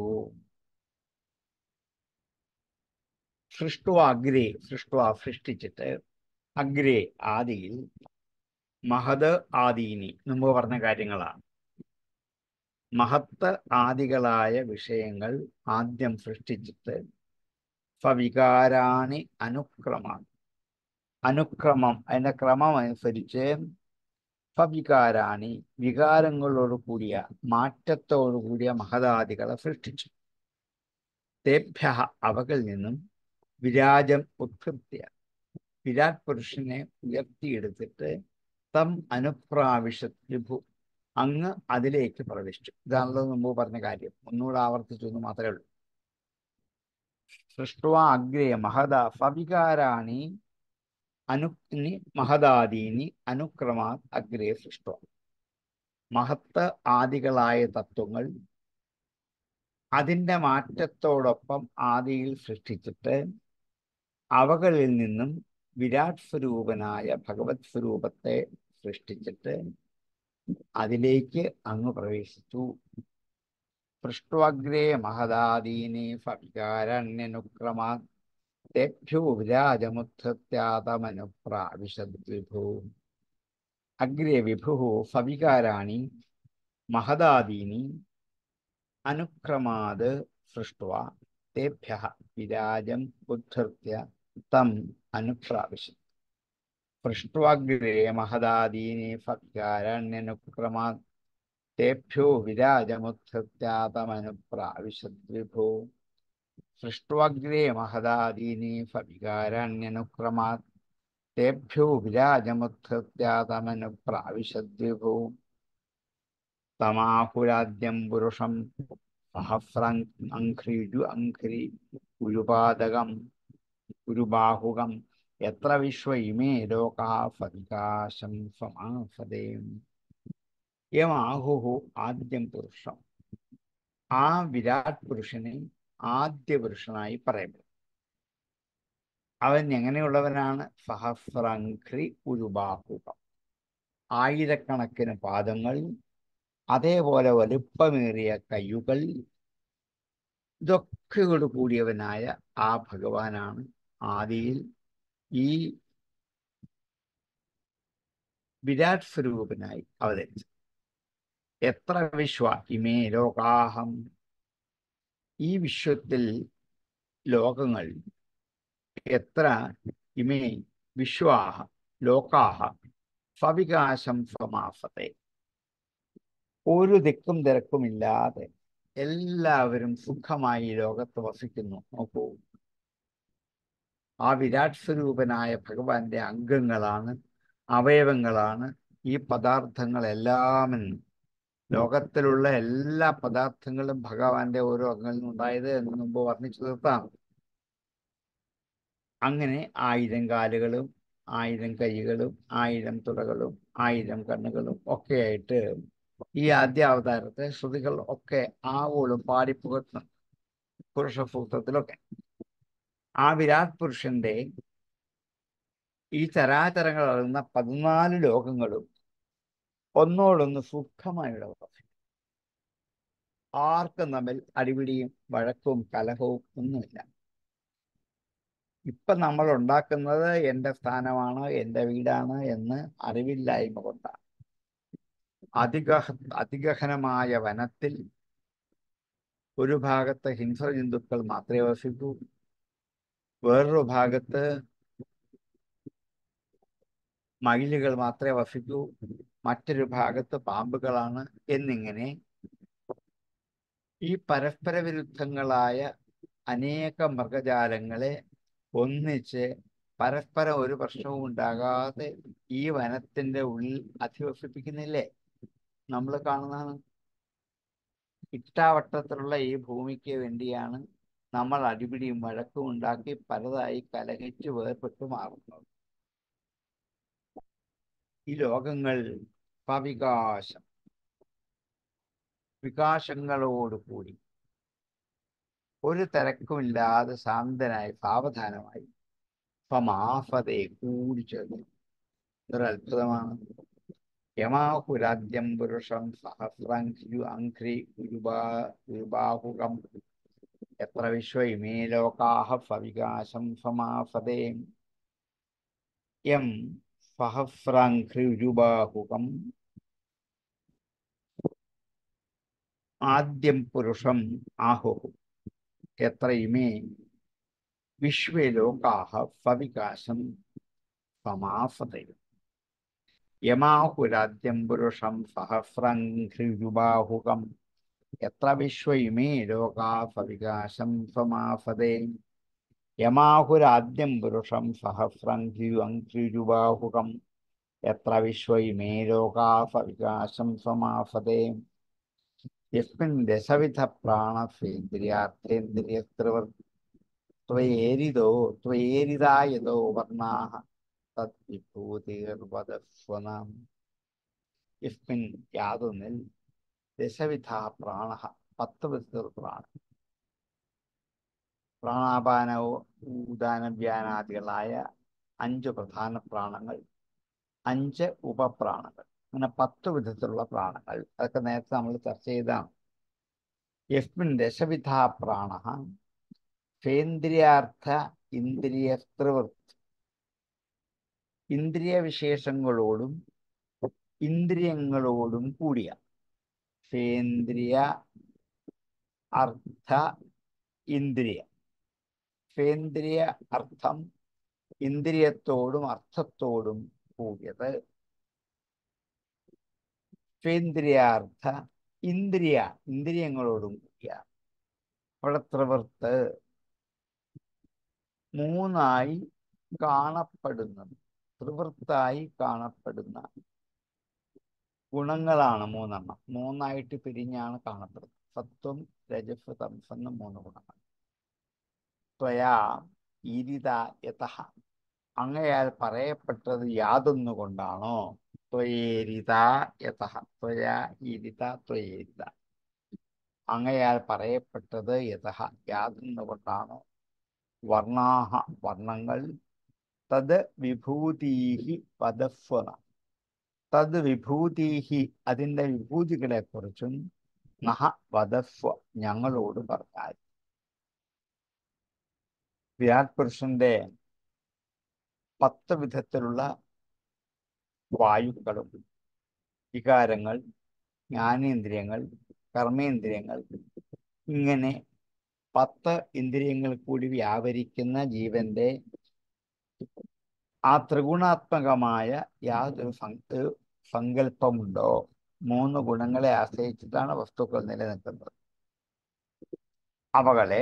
Speaker 2: സൃഷ്ടു അഗ്രേ സൃഷ്ടു സൃഷ്ടിച്ചിട്ട് അഗ്രേ ആദിയിൽ മഹത് ആദീനി മുമ്പ് പറഞ്ഞ കാര്യങ്ങളാണ് മഹത്ത് ആദികളായ വിഷയങ്ങൾ ആദ്യം സൃഷ്ടിച്ചിട്ട് സവികാരാണി അനുക്രമം അനുക്രമം അതിന്റെ ക്രമം അനുസരിച്ച് സവികാരാണി വികാരങ്ങളോട് കൂടിയ മാറ്റത്തോടു കൂടിയ മഹതാദികളെ സൃഷ്ടിച്ചു തേഭ്യ അവകളിൽ നിന്നും വിരാജം ഉത്കൃത്യ വിരാട് പുരുഷനെ ഉയർത്തിയെടുത്തിട്ട് തം അനുപ്രാവിശത് വിഭു അങ്ങ് അതിലേക്ക് പ്രവേശിച്ചു ഇതാണല്ലോ മുമ്പ് പറഞ്ഞ കാര്യം ഒന്നുകൂടെ ആവർത്തിച്ചു എന്ന് മാത്രമേ ഉള്ളൂ സൃഷ്ടുവ അഗ്രേ മഹദ സവികാരാണി അനു മഹദാദീനി അനുക്രമാ അഗ്രേ സൃഷ്ട മഹത്ത് ആദികളായ തത്വങ്ങൾ അതിൻ്റെ മാറ്റത്തോടൊപ്പം ആദിയിൽ സൃഷ്ടിച്ചിട്ട് അവകളിൽ നിന്നും വിരാട് സ്വരൂപനായ ഭഗവത് സ്വരൂപത്തെ സൃഷ്ടിച്ചിട്ട് അതിലേക്ക് അങ്ങ് പ്രവേശിച്ചു പൃഷ്ട്വഗ്രേ മഹദാദീനി ഫവികാരണ്യനുക്രമാ തേഭ്യോ വിരാജമുത്ഥത്യാതമനുപ്രാവിശദ്വിഭു അഗ്രേ വിഭു ഫവികാരാണി മഹദാദീനി അനുക്രമാത് സൃഷ്ട്വ തേഭ്യ വിരാജം ഉദ്ധൃത്യ തം അനുപ്രാവിശത് പൃഷ്ട്വാഗ്രേ മഹദാദീനി ഫവികാരണ്യനുക്രമാ തേഭ്യോ വിരാജമുത്ഥത്യാതമനുപ്രാവിശദ്വിഭു സൃഷ്ട്വഗ്രേ മഹദാദീനി ഫവികാരാണ്യനുക്രമാത് തേഭ്യോ വിരാജമുത്ഥത്യാതമനുപ്രാവിശദ്വിഭു തമാഹുരാദ്യം പുരുഷം സഹസ്രം അംഘ്രിജു അംഘ്രി ഉരുപാദകം ഉരുബാഹുകം എത്ര വിശ്വ ഇമേ ലോകാ ഫവികാശം സമാസതേ യമാഹുഹു ആദ്യം പുരുഷം ആ വിരാട് പുരുഷനെ ആദ്യ പുരുഷനായി പറയപ്പെടും അവൻ എങ്ങനെയുള്ളവനാണ് സഹസ്രംഘ്രി ഉരുബാഹുകം ആയിരക്കണക്കിന് പാദങ്ങൾ അതേപോലെ വലുപ്പമേറിയ കയ്യുകൾ ഇതൊക്കെയോട് കൂടിയവനായ ആ ഭഗവാനാണ് ആദിയിൽ ഈ വിരാട് സ്വരൂപനായി അവതരിച്ചത് എത്ര വിശ്വ ഇമേ ലോകാഹം ഈ വിശ്വത്തിൽ ലോകങ്ങൾ എത്ര ഇമേ വിശ്വാഹ ലോകാഹ സവികാശം സമാസത്തെ ഒരു ദിക്കും തിരക്കുമില്ലാതെ എല്ലാവരും സുഖമായി ഈ ലോകത്ത് വസിക്കുന്നു നോക്കൂ ആ വിരാട് സ്വരൂപനായ ഭഗവാന്റെ അംഗങ്ങളാണ് അവയവങ്ങളാണ് ഈ പദാർത്ഥങ്ങളെല്ലാമെന്ന് ലോകത്തിലുള്ള എല്ലാ പദാർത്ഥങ്ങളും ഭഗവാന്റെ ഓരോ അംഗങ്ങളിൽ നിന്നുണ്ടായത് എന്ന് മുമ്പ് വർണ്ണിച്ചു തീർത്താണ് അങ്ങനെ ആയിരം കാലുകളും ആയിരം കൈകളും ആയിരം തുടകളും ആയിരം കണ്ണുകളും ഒക്കെയായിട്ട് ഈ ആദ്യാവതാരത്തെ ശ്രുതികൾ ഒക്കെ ആവോളും പാടിപ്പുകർത്തുന്നു പുരുഷ സൂക്തത്തിലൊക്കെ ആ വിരാട് പുരുഷന്റെ ഈ ചരാചരങ്ങൾ അറിയുന്ന പതിനാല് ലോകങ്ങളും ഒന്നോടൊന്ന് സുഖമായിട്ട് വസിക്കും ആർക്കും തമ്മിൽ അടിപിടിയും വഴക്കവും കലഹവും ഒന്നുമില്ല ഇപ്പൊ നമ്മൾ ഉണ്ടാക്കുന്നത് എൻ്റെ സ്ഥാനമാണ് എൻ്റെ വീടാണ് എന്ന് അറിവില്ലായ്മ കൊണ്ടാണ് അതിഗഹ അതിഗഹനമായ വനത്തിൽ ഒരു ഭാഗത്ത് ഹിംസ്ര ജന്തുക്കൾ മാത്രമേ വസിക്കൂ വേറൊരു ഭാഗത്ത് മയിലുകൾ മാത്രമേ വസിക്കൂ മറ്റൊരു ഭാഗത്ത് പാമ്പുകളാണ് എന്നിങ്ങനെ ഈ പരസ്പര വിരുദ്ധങ്ങളായ അനേക മൃഗജാലങ്ങളെ ഒന്നിച്ച് പരസ്പരം ഒരു പ്രശ്നവും ഉണ്ടാകാതെ ഈ വനത്തിന്റെ ഉള്ളിൽ അധിവസിപ്പിക്കുന്നില്ലേ നമ്മൾ കാണുന്നതാണ് ഇട്ടാവട്ടത്തിലുള്ള ഈ ഭൂമിക്ക് വേണ്ടിയാണ് നമ്മൾ അടിപിടിയും വഴക്കും ഉണ്ടാക്കി പലതായി കലഹിച്ച് വേർപെട്ട് മാറുന്നത് ഈ ലോകങ്ങൾ പവികാശം വികാസങ്ങളോടുകൂടി ഒരു തിരക്കുമില്ലാതെ ശാന്തനായി സാവധാനമായി സമാഫതയെ കൂടി ചേർന്നു ഇതൊരു അത്ഭുതമാണ് യമാഹുരാദ്യം പുരുഷം സഹസ്രംഖ്യു അഘ്രി ഉരുബാ ഉരുബാഹുകം എത്ര വിശ്വമേ ലോകാഹ ഫവികാശം സമാഫതേ യം സഹസ്രാഘ്രി ഉരുബാഹുകം ആദ്യം പുരുഷം ആഹുഹു എത്ര ഇമേ വിശ്വേ ലോകാഹ ഫവികാശം സമാഫതയും യമാഹുരാദ്യം പുരുഷം സഹസ്രംഘ്രിയുബാഹുകം എത്ര വിശ്വയിമേ ലോകാ ഫവികാശം സമാഫതേ യമാഹുരാദ്യം പുരുഷം സഹസ്രംഘ്രിയുബാഹുകം എത്ര വിശ്വയിമേ ലോകാ ഫവികാശം സമാഫതേ യസ്മിൻ ദശവിധ പ്രാണസേന്ദ്രിയാർത്ഥേന്ദ്രിയസ്ത്രവർ ത്വയേരിതോ ത്വയേരിതായതോ വർണ്ണാഹ തദ്വിഭൂതിർവദസ്വനാം യസ്മിൻ യാതൊന്നിൽ ദശവിധ പ്രാണ പത്ത് വിധത്തിൽ പ്രാണൻ പ്രാണാപാനവോ ഉദാനവ്യാനാദികളായ അഞ്ച് പ്രധാന പ്രാണങ്ങൾ അഞ്ച് ഉപപ്രാണങ്ങൾ അങ്ങനെ പത്ത് വിധത്തിലുള്ള പ്രാണങ്ങൾ അതൊക്കെ നേരത്തെ നമ്മൾ ചർച്ച ചെയ്താണ് യസ്മിൻ ദശവിധ പ്രാണ സേന്ദ്രിയാർത്ഥ ഇന്ദ്രിയ ത്രിവൃത്തി ഇന്ദ്രിയ വിശേഷങ്ങളോടും ഇന്ദ്രിയങ്ങളോടും കൂടിയ സേന്ദ്രിയ അർത്ഥ ഇന്ദ്രിയ സേന്ദ്രിയ അർത്ഥം ഇന്ദ്രിയത്തോടും അർത്ഥത്തോടും കൂടിയത് സ്വേന്ദ്രിയാർത്ഥ ഇന്ദ്രിയ ഇന്ദ്രിയങ്ങളോടും കൂടിയ അവിടെ ത്രിവൃത്ത് മൂന്നായി കാണപ്പെടുന്നത് ത്രിവൃത്തായി കാണപ്പെടുന്ന ഗുണങ്ങളാണ് മൂന്നെണ്ണം മൂന്നായിട്ട് പിരിഞ്ഞാണ് കാണപ്പെടുന്നത് സത്വം രജസ് തമസ് എന്ന മൂന്ന് ഗുണങ്ങൾ ത്വയാ ഈരിത യഥ അങ്ങയാൽ പറയപ്പെട്ടത് യാതൊന്നുകൊണ്ടാണോ ത്വയേരിത യഥ ത്വയാ ഈരിത ത്വയേരിത അങ്ങയാൽ പറയപ്പെട്ടത് യഥ യാതൊന്നുകൊണ്ടാണോ വർണ്ണാഹ വർണ്ണങ്ങൾ തത് വിഭൂതീഹി പദസ്വന തത് വിഭൂതീഹി അതിൻ്റെ വിഭൂതികളെ കുറിച്ചും നഹ വദസ്വ ഞങ്ങളോട് പറഞ്ഞാൽ വിരാട് പുരുഷന്റെ പത്ത് വിധത്തിലുള്ള വായുക്കളും വികാരങ്ങൾ ജ്ഞാനേന്ദ്രിയങ്ങൾ കർമ്മേന്ദ്രിയങ്ങൾ ഇങ്ങനെ പത്ത് ഇന്ദ്രിയങ്ങൾ കൂടി വ്യാപരിക്കുന്ന ജീവന്റെ ആ ത്രിഗുണാത്മകമായ യാതൊരു സങ്കല്പമുണ്ടോ മൂന്ന് ഗുണങ്ങളെ ആശ്രയിച്ചിട്ടാണ് വസ്തുക്കൾ നിലനിൽക്കുന്നത് അവകളെ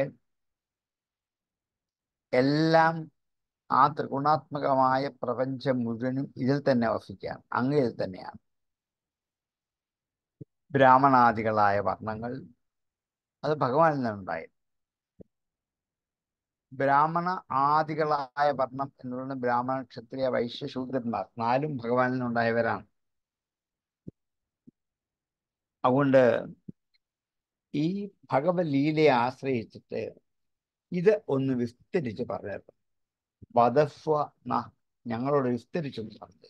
Speaker 2: എല്ലാം ആ ത്രിഗുണാത്മകമായ പ്രപഞ്ചം മുഴുവനും ഇതിൽ തന്നെ വസിക്കുകയാണ് അങ്ങയിൽ തന്നെയാണ് ബ്രാഹ്മണാദികളായ വർണ്ണങ്ങൾ അത് ഭഗവാനിൽ നിന്നുണ്ടായി ബ്രാഹ്മണ ആദികളായ വർണ്ണം എന്ന് പറയുന്നത് ബ്രാഹ്മണ ക്ഷത്രിയ വൈശ്യ ശൂദ്രന്മാർ നാലും ഭഗവാനിൽ നിന്നുണ്ടായവരാണ് അതുകൊണ്ട് ഈ ഭഗവത് ലീലയെ ആശ്രയിച്ചിട്ട് ഇത് ഒന്ന് വിസ്തരിച്ച് പറഞ്ഞത് വധസ്വ ന ഞങ്ങളോട് വിസ്തരിച്ചൊന്ന് പറഞ്ഞു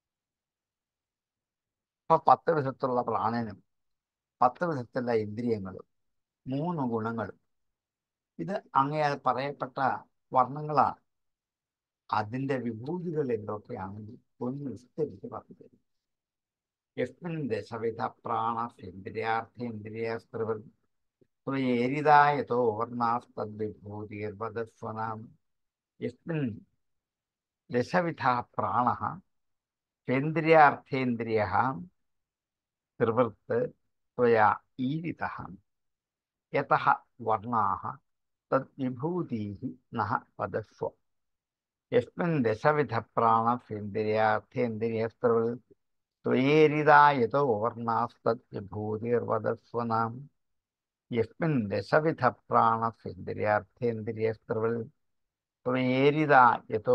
Speaker 2: അപ്പൊ പത്ത് വിധത്തിലുള്ള പ്രാണനും പത്ത് വിധത്തിലുള്ള ഇന്ദ്രിയങ്ങളും മൂന്ന് ഗുണങ്ങളും ഇത് അങ്ങയാൽ പറയപ്പെട്ട വർണ്ണങ്ങളാണ് അതിന്റെ വിഭൂതികൾ എന്തൊക്കെയാണെങ്കിൽ ഒന്ന് വിസ്തരിച്ച് പറഞ്ഞു തരും യസ്മിൻ ദശവിധ പ്രാണേന്ദ്രിയാർത്ഥേന്ദ്രിയസ്ത്രിവർ ത്വയേരിതായതോ വർണ്ണാസ്തദ്വിഭൂതിർവദസ്വനാം യസ്മിൻ ദശവിധ പ്രാണ കേന്ദ്രിയാർത്ഥേന്ദ്രിയ ത്രിവൃത്ത് ത്വയാ ഈരിത യത വർണ്ണാः തദ്വിഭൂതിः നഃ വദസ്വ യസ്മിൻ ദശവിധ പ്രാണേന്ദ്രിയാർത്ഥേന്ദ്രിയസ്ത്രിവൃ ത്വയേരിതായതോ വർണ്ണാസ്തദ്വിഭൂതിർവദസ്വനാം യസ്മിൻ ദശവിധ പ്രാണേന്ദ്രിയാർത്ഥേന്ദ്രിയസ്ത്രിവൃ ത്വയേരിതാ യതോ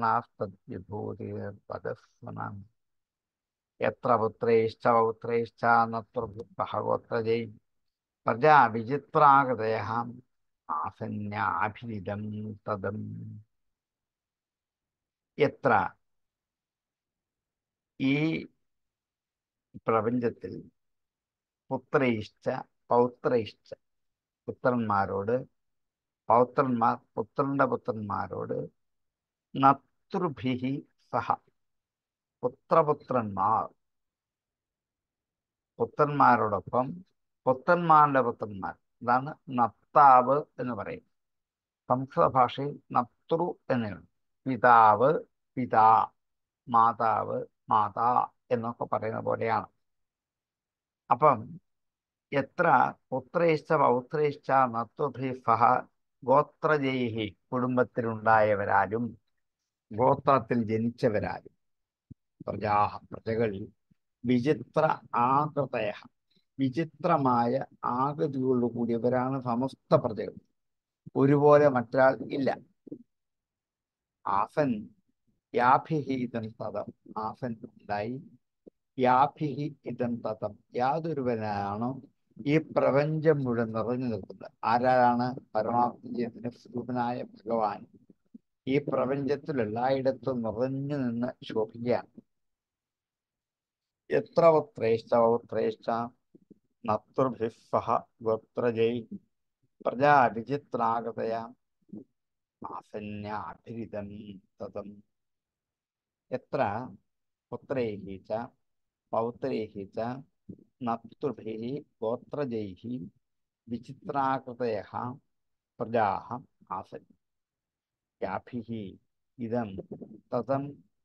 Speaker 2: വർണ്ണാസ്തദ്വിഭൂതിർവദസ്വനാം എത്ര പുത്രൈശ്ച പൗത്രൈശ്ച നത്വഗോത്രജൈ പ്രജാ വിചിത്രാകൃതയ ആസന്യാഭിരിതം തദം എത്ര ഈ പ്രപഞ്ചത്തിൽ പുത്രൈശ്ച പൗത്രൈശ്ച പുത്രന്മാരോട് പൗത്രന്മാർ പുത്രന്റെ പുത്രന്മാരോട് നതൃഭിഹി സഹ പുത്രപുത്രന്മാർ പുത്രന്മാരോടൊപ്പം പുത്രന്മാരുടെ പുത്രന്മാർ ഇതാണ് നത്താവ് എന്ന് പറയും സംസ്കൃത ഭാഷയിൽ നത്രു എന്നാണ് പിതാവ് പിതാ മാതാവ് മാതാ എന്നൊക്കെ പറയുന്ന പോലെയാണ് അപ്പം എത്ര പുത്രേശ്ച പൗത്രേശ്ച നത്വഭി സഹ ഗോത്രജയിഹി കുടുംബത്തിലുണ്ടായവരാലും ഗോത്രത്തിൽ ജനിച്ചവരാലും പ്രജാഹ പ്രജകൾ വിചിത്ര ആകൃതയ വിചിത്രമായ ആകൃതിയോടു കൂടിയവരാണ് സമസ്ത പ്രജകൾ ഒരുപോലെ മറ്റൊരാൾ ഇല്ല ആസൻ യാഭിഹി ഇതം തതം ആസൻ ഉണ്ടായി യാഭിഹി ഇതം തതം യാതൊരുവനാണോ ഈ പ്രപഞ്ചം മുഴുവൻ നിറഞ്ഞു നിൽക്കുന്നത് ആരാണ് പരമാത്മജയത്തിന് സ്വരൂപനായ ഭഗവാൻ ഈ പ്രപഞ്ചത്തിൽ എല്ലായിടത്തും നിറഞ്ഞു നിന്ന് ശോഭിക്കുകയാണ് എത്ര പുത്രേശ്ച പൗത്രേശ്ച നത്രുഭിः സഹ ഗോത്രജൈ പ്രജാ വിചിത്രാകൃതയ ആസന്യാഭിരിതം തതം എത്ര പുത്രൈः ച പൗത്രൈः ച നത്രുഭിः ഗോത്രജൈः വിചിത്രാകൃതയः പ്രജാः ആസन् യാഭിः ഇതം തതം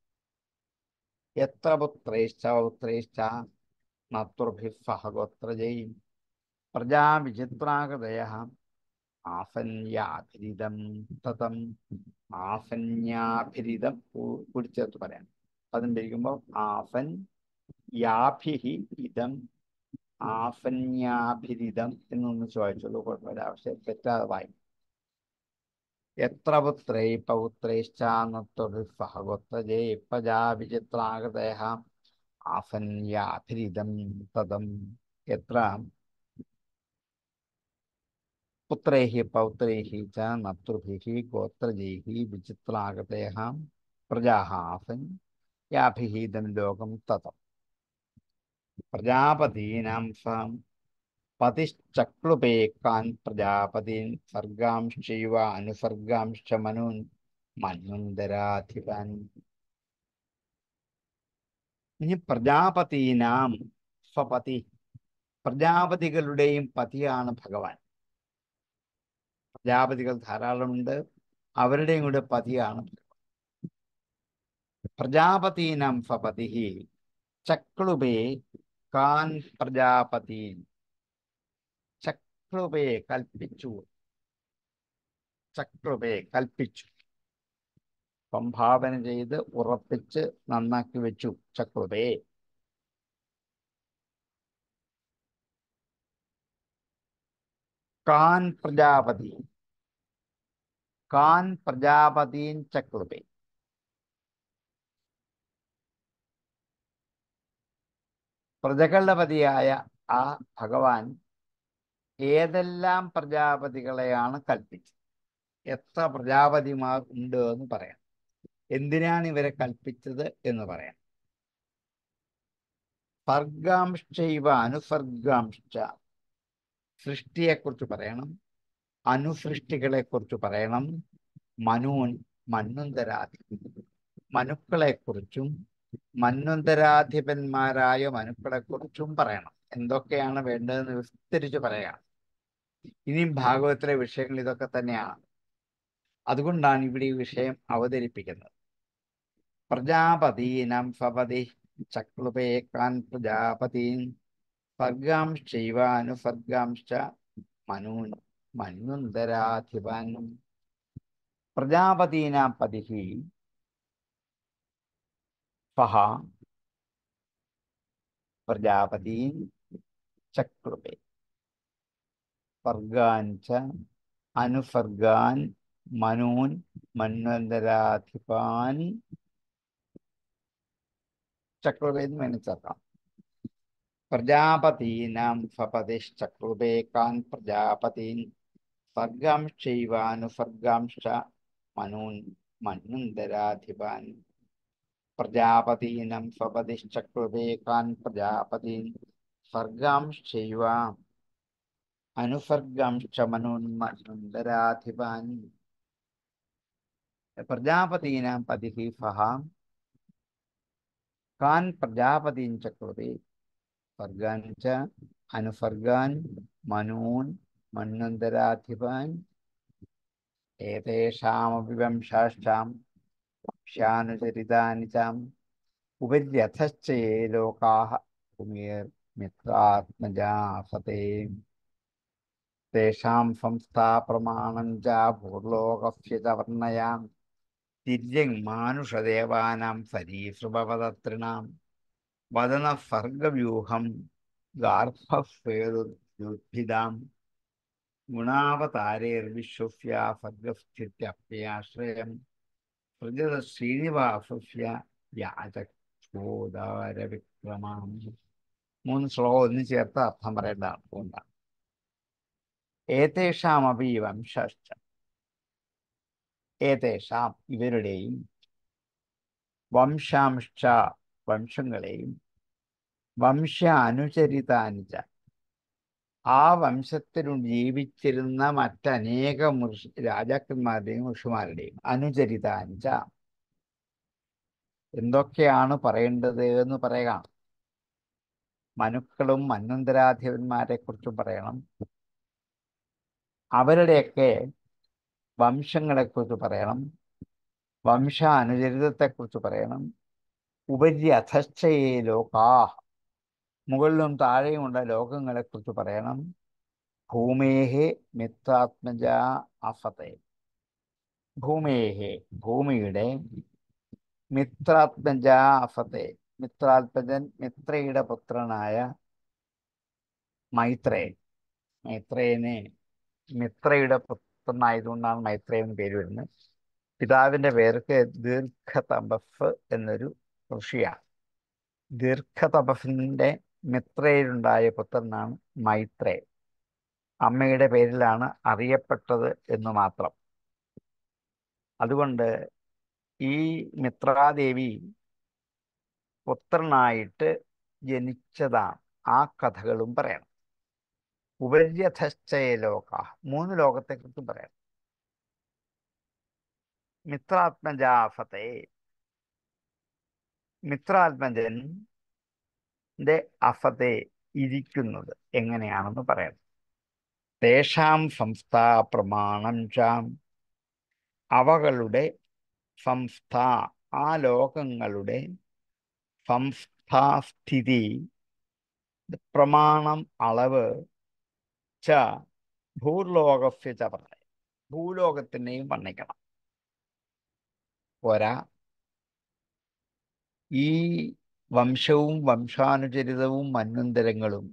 Speaker 2: എത്ര പുത്രൈശ്ച പൗത്രൈശ്ച നത്രുഭിः സഹ ഗോത്രജൈ പ്രജാ വിചിത്രാകൃതയः ആസന്യാഭിരിതം തതം ആസന്യാഭിരിതം കൂടി ചേർത്ത് പറയാം അതിൻ്റെ ഇരിക്കുമ്പോൾ ആസൻ യാഭിഹി ഇതം ആസന്യാഭിരിതം എന്നൊന്ന് ചോദിച്ചുള്ളൂ കുഴപ്പമില്ല പക്ഷെ തെറ്റാതെ വായി എത്ര പുത്രൈ പൗത്രൈശ്ചാന്നത്വഭിः സഹ ഗോത്രജൈ പ്രജാ വിചിത്രാകൃതയ ആസന്യാഭിരിതം തതം എത്ര പുത്രൈः പൗത്രൈः च नतृभिः गोत्रजैः विचित्रागतयः प्रजाः आसन् याभिः इदं लोकं ततम् प्रजापतीनां स पतिश्चक्लुपे कान् प्रजापतीन् सर्गांश्चैव अनुसर्गांश्च मनून् മന്വന്തരാധിപൻ ഇനി പ്രജാപതീനാം സ്വപതി പ്രജാപതികളുടെയും പതിയാണ് ഭഗവാൻ പ്രജാപതികൾ ധാരാളമുണ്ട് അവരുടെയും കൂടെ പതിയാണ് പ്രജാപതീനാം സ്വപതി ചക്ലുപേ കാൻ പ്രജാപതി ചക്ലുപേ കൽപ്പിച്ചു ചക്രവേ കൽപ്പിച്ചു സംഭാവന ചെയ്ത് ഉറപ്പിച്ച് നന്നാക്കി വെച്ചു ചക്രവേ കാൻ പ്രജാപതി കാൻ പ്രജാപതീൻ ചക്രവേ പ്രജകളുടെ പതിയായ ആ ഭഗവാൻ ഏതെല്ലാം പ്രജാപതികളെയാണ് കൽപ്പിച്ചത് എത്ര പ്രജാപതിമാർ ഉണ്ട് എന്ന് പറയാം എന്തിനാണ് ഇവരെ കൽപ്പിച്ചത് എന്ന് പറയാം സർഗാംശൈവ അനുസർഗാംശ സൃഷ്ടിയെക്കുറിച്ച് പറയണം അനുസൃഷ്ടികളെ കുറിച്ച് പറയണം മനൂൻ മന്വന്തരാധി മനുക്കളെക്കുറിച്ചും മന്വന്തരാധിപന്മാരായ മനുക്കളെക്കുറിച്ചും പറയണം എന്തൊക്കെയാണ് വേണ്ടതെന്ന് വിസ്തരിച്ച് പറയാം ഇനിയും ഭാഗവത്തിലെ വിഷയങ്ങൾ ഇതൊക്കെ തന്നെയാണ് അതുകൊണ്ടാണ് ഇവിടെ ഈ വിഷയം അവതരിപ്പിക്കുന്നത് പ്രജാപതീനം സപതി ചക്ലുപേക്കാൻ പ്രജാപതീൻ സർഗാംശൈവ അനുസർഗാംശ മനൂൻ മന്വന്തരാധിപൻ പ്രജാപതീനാം പതിഹി സഹ പ്രജാപതീൻ ചക്രുപേ സർഗാൻ ച അനുസർഗാൻ മനൂൻ മന്വന്തരാധിപാൻ ചക്രുപേന്ന് വേണിച്ചേർക്കാം പ്രജാപതീനാം സപതിശ്ചക്രുപേകാൻ പ്രജാപതീൻ സർഗാംശൈവാനുസർഗാംശ മനൂൻ മന്വന്തരാധിപാൻ പ്രജാപതീനം സ്വപതിശ്ചക്രുപേകാൻ പ്രജാപതീൻ സർഗാംശൈവ അനുസർഗാംശ മനോന്മന്ദരാധിപാൻ പ്രജാപതീനാം പതിഹി സഹ കാൻ പ്രജാപതീൻ ചക്രുപേ സർഗാൻ ച അനുസർഗാൻ മനൂൻ മന്വന്തരാധിപാൻ ഏതേഷാമപി വംശാശ്ചാം വംശാനുചരിതാനി ചാം ഉപര്യഥശ്ചേ ലോകാः ഭൂമിർമിത്രാത്മജാസത്തെ തേഷാം സംസ്ഥാപ്രമാണം ച ഭൂർലോകസ്യ ച വർണ്ണയാം തിര്യങ് മാനുഷദേവാനാം സരീസൃഭവതത്രിണാം വദന സർഗവ്യൂഹം ഗാർഭസ്വേദുദ്ഭിദാം ഗുണാവതാരേർവിശ്വസ്യ സർഗസ്ഥിത്യപ്യാശ്രയം സൃജത ശ്രീനിവാസസ്യ വ്യാജോദാരവിക്രമാം മൂന്ന് ശ്ലോകം ഒന്ന് ചേർത്ത് അർത്ഥം പറയേണ്ടതാണ് അതുകൊണ്ടാണ് ഏതേഷാമപി വംശശ്ച ഏതേഷാം ഇവരുടെയും വംശാംശ വംശങ്ങളെയും വംശ അനുചരിതാനിച്ച ആ വംശത്തിൽ ജീവിച്ചിരുന്ന മറ്റനേകം ഋഷി രാജാക്കന്മാരുടെയും ഋഷിമാരുടെയും അനുചരിതാനിച്ച എന്തൊക്കെയാണ് പറയേണ്ടത് എന്ന് പറയാം മനുക്കളും മന്വന്തരാധിപന്മാരെ കുറിച്ചും പറയണം അവരുടെയൊക്കെ വംശങ്ങളെക്കുറിച്ച് പറയണം വംശ അനുചരിതത്തെക്കുറിച്ച് പറയണം ഉപരി അധശ്ചയെ ലോകാ മുകളിലും താഴെയുമുള്ള ലോകങ്ങളെക്കുറിച്ച് പറയണം ഭൂമേഹെ മിത്രാത്മജ അഫത്തെ ഭൂമേഹെ ഭൂമിയുടെ മിത്രാത്മജ അഫത്തെ മിത്രാത്മജൻ മിത്രയുടെ പുത്രനായ മൈത്രേയൻ മൈത്രേയനെ മിത്രയുടെ പുത്രനായതുകൊണ്ടാണ് മൈത്രേയൻ എന്ന് പേര് വരുന്നത് പിതാവിന്റെ പേർക്ക് ദീർഘതപസ് എന്നൊരു ഋഷിയാണ് ദീർഘതപസിന്റെ മിത്രയിലുണ്ടായ പുത്രനാണ് മൈത്രേയൻ അമ്മയുടെ പേരിലാണ് അറിയപ്പെട്ടത് എന്ന് മാത്രം അതുകൊണ്ട് ഈ മിത്രാദേവി പുത്രനായിട്ട് ജനിച്ചതാണ് ആ കഥകളും പറയണം ഉപര്യധശ്ചയ ലോക മൂന്ന് ലോകത്തെക്കുറിച്ചും പറയണം മിത്രാത്മജാഫത്തെ മിത്രാത്മജന്റെ അഫത്തെ ഇരിക്കുന്നത് എങ്ങനെയാണെന്ന് പറയണം തേഷാം സംസ്ഥാ പ്രമാണം ചാം അവകളുടെ സംസ്ഥ ആ ലോകങ്ങളുടെ സംസ്ഥാസ്ഥിതി പ്രമാണം അളവ് ച ഭൂർലോകസ്യ ച പറയാം ഭൂലോകത്തിനെയും വർണ്ണിക്കണം പോരാ ഈ വംശവും വംശാനുചരിതവും മന്വന്തരങ്ങളും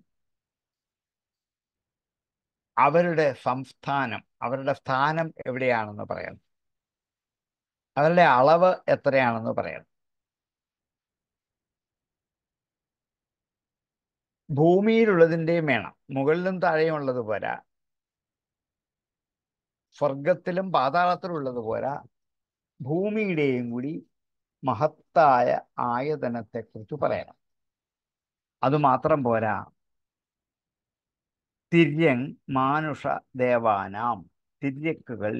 Speaker 2: അവരുടെ സംസ്ഥാനം അവരുടെ സ്ഥാനം എവിടെയാണെന്ന് പറയണം അവരുടെ അളവ് എത്രയാണെന്ന് പറയണം ഭൂമിയിലുള്ളതിൻ്റെയും വേണം മുകളിലും താഴെയും ഉള്ളത് പോരാ സ്വർഗത്തിലും പാതാളത്തിലുള്ളത് പോരാ ഭൂമിയുടെയും കൂടി മഹത്തായ ആയതനത്തെക്കുറിച്ച് പറയണം അതുമാത്രം പോരാ തിര്യങ് മാനുഷ ദേവാനാം തിര്യക്കുകൾ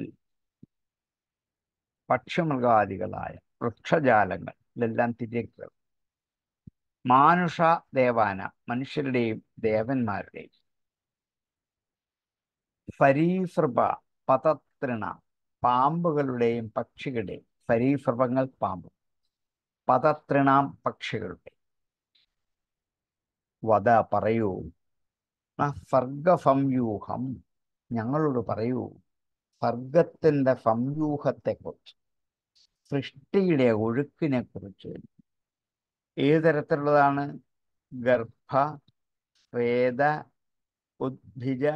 Speaker 2: പക്ഷിമൃഗാദികളായ വൃക്ഷജാലങ്ങൾ ഇതെല്ലാം തിര്യക്കുകൾ മാനുഷ ദേവാന മനുഷ്യരുടെയും ദേവന്മാരുടെയും ഫരീസൃപ പതത്രിണ പാമ്പുകളുടെയും പക്ഷികളുടെയും ഫരീസൃപങ്ങൾ പാമ്പ് പതത്രിണാം പക്ഷികളുടെ വധ പറയൂ സർഗസംയൂഹം ഞങ്ങളോട് പറയൂ സർഗത്തിൻ്റെ സംയൂഹത്തെക്കുറിച്ച് സൃഷ്ടിയുടെ ഒഴുക്കിനെ കുറിച്ച് ഏത് തരത്തിലുള്ളതാണ് ഗർഭ സ്വേദ ഉദ്ഭിജ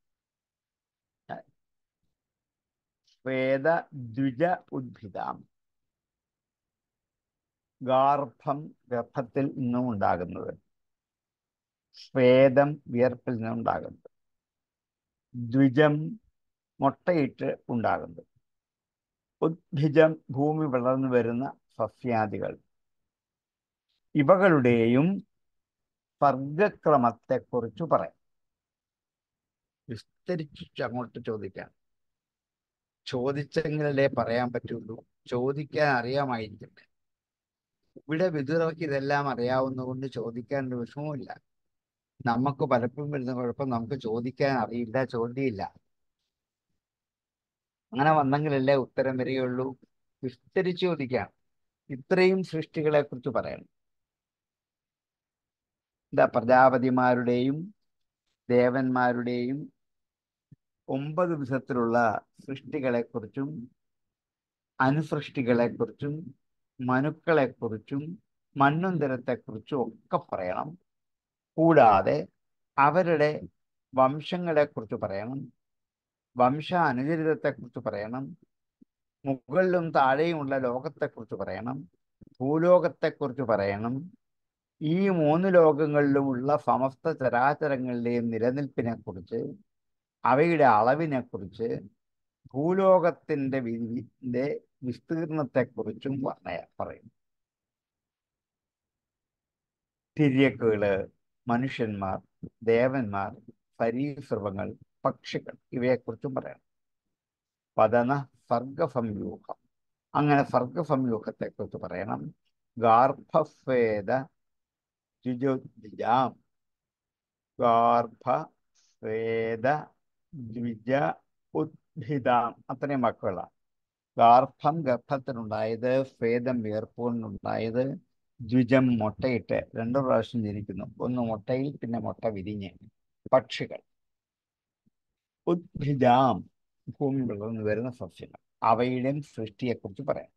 Speaker 2: സ്വേദ ദ്വിജ ഉദ്ഭിതാം ഗാർഭം ഗർഭത്തിൽ നിന്നും ഉണ്ടാകുന്നത് സ്വേദം വിയർപ്പിൽ നിന്നും ഉണ്ടാകുന്നത് ദ്വിജം മുട്ടയിട്ട് ഉണ്ടാകുന്നത് ഉദ്ഭിജം ഭൂമി വളർന്നു വരുന്ന സസ്യാദികൾ ഇവകളുടെയും വർഗക്രമത്തെക്കുറിച്ച് പറയാം വിസ്തരിച്ച് അങ്ങോട്ട് ചോദിക്കാം ചോദിച്ചെങ്കിലല്ലേ പറയാൻ പറ്റുള്ളൂ ചോദിക്കാൻ അറിയാമായിരിക്കട്ടെ ഇവിടെ വിതുറക്ക് ഇതെല്ലാം അറിയാവുന്നതുകൊണ്ട് ചോദിക്കാൻ ഒരു വിഷമവുമില്ല നമുക്ക് പലപ്പോഴും വരുന്ന കുഴപ്പം നമുക്ക് ചോദിക്കാൻ അറിയില്ല ചോദ്യമില്ല അങ്ങനെ വന്നെങ്കിലല്ലേ ഉത്തരം വരികയുള്ളൂ വിസ്തരിച്ച് ചോദിക്കാം ഇത്രയും സൃഷ്ടികളെ കുറിച്ച് പറയണം എന്താ പ്രജാപതിമാരുടെയും ദേവന്മാരുടെയും ഒമ്പത് വിധത്തിലുള്ള സൃഷ്ടികളെക്കുറിച്ചും അനുസൃഷ്ടികളെക്കുറിച്ചും മനുക്കളെക്കുറിച്ചും മണ്ണുന്തരത്തെക്കുറിച്ചും ഒക്കെ പറയണം കൂടാതെ അവരുടെ വംശങ്ങളെക്കുറിച്ച് പറയണം വംശ അനുചരിതത്തെക്കുറിച്ച് പറയണം മുകളിലും താഴെയുമുള്ള ലോകത്തെക്കുറിച്ച് പറയണം ഭൂലോകത്തെക്കുറിച്ച് പറയണം ഈ മൂന്ന് ലോകങ്ങളിലുമുള്ള സമസ്ത ചരാചരങ്ങളുടെയും നിലനിൽപ്പിനെക്കുറിച്ച് അവയുടെ അളവിനെക്കുറിച്ച് ഭൂലോകത്തിൻ്റെ വിധിന്റെ വിസ്തീർണത്തെക്കുറിച്ചും പറഞ്ഞ പറയും തിര്യക്കുകള് മനുഷ്യന്മാർ ദേവന്മാർ പരീസൃവങ്ങൾ പക്ഷികൾ ഇവയെക്കുറിച്ചും പറയണം പതന സർഗസംയൂഹം അങ്ങനെ സർഗസംയൂഹത്തെക്കുറിച്ച് പറയണം ഗാർഭസ്വേദ ദ്വിജോദ്വിജാം ഗാർഭ സ്വേദ ദ്വിജ ഉദ്ഭിതാം അത്രയും വാക്കുകളാണ് ഗാർഭം ഗർഭത്തിനുണ്ടായത് സ്വേദം വിയർപ്പുകൊണ്ടുണ്ടായത് ദ്വിജം മുട്ടയിട്ട് രണ്ടു പ്രാവശ്യം ജനിക്കുന്നു ഒന്ന് മുട്ടയിൽ പിന്നെ മുട്ട വിരിഞ്ഞ് പക്ഷികൾ ഉദ്ഭിജാം ഭൂമി വളർന്നു വരുന്ന സസ്യങ്ങൾ അവയുടെയും സൃഷ്ടിയെക്കുറിച്ച് പറയാം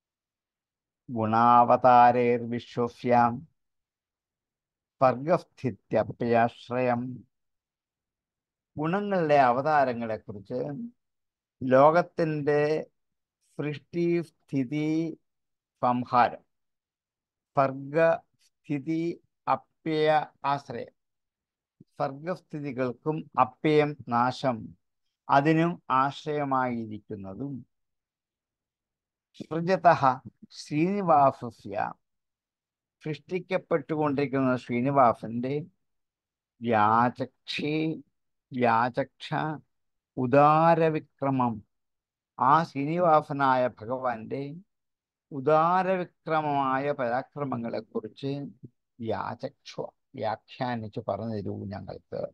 Speaker 2: ഗുണാവതാരേർ വിശ്വസ്യാം സർഗസ്ഥിത്യപ്യാശ്രയം ഗുണങ്ങളുടെ അവതാരങ്ങളെക്കുറിച്ച് ലോകത്തിൻ്റെ സൃഷ്ടി സ്ഥിതി സംഹാരം സർഗസ്ഥിതി അപ്യയ ആശ്രയം സർഗസ്ഥിതികൾക്കും അപ്യയം നാശം അതിനും ആശ്രയമായിരിക്കുന്നതും സൃജത ശ്രീനിവാസസ്യ സൃഷ്ടിക്കപ്പെട്ടുകൊണ്ടിരിക്കുന്ന ശ്രീനിവാസന്റെ വ്യാചക്ഷി വ്യാചക്ഷ ഉദാരവിക്രമം ആ ശ്രീനിവാസനായ ഭഗവാന്റെ ഉദാരവിക്രമമായ പരാക്രമങ്ങളെക്കുറിച്ച് വ്യാചക്ഷ വ്യാഖ്യാനിച്ച് പറഞ്ഞു തരൂ ഞങ്ങൾക്ക്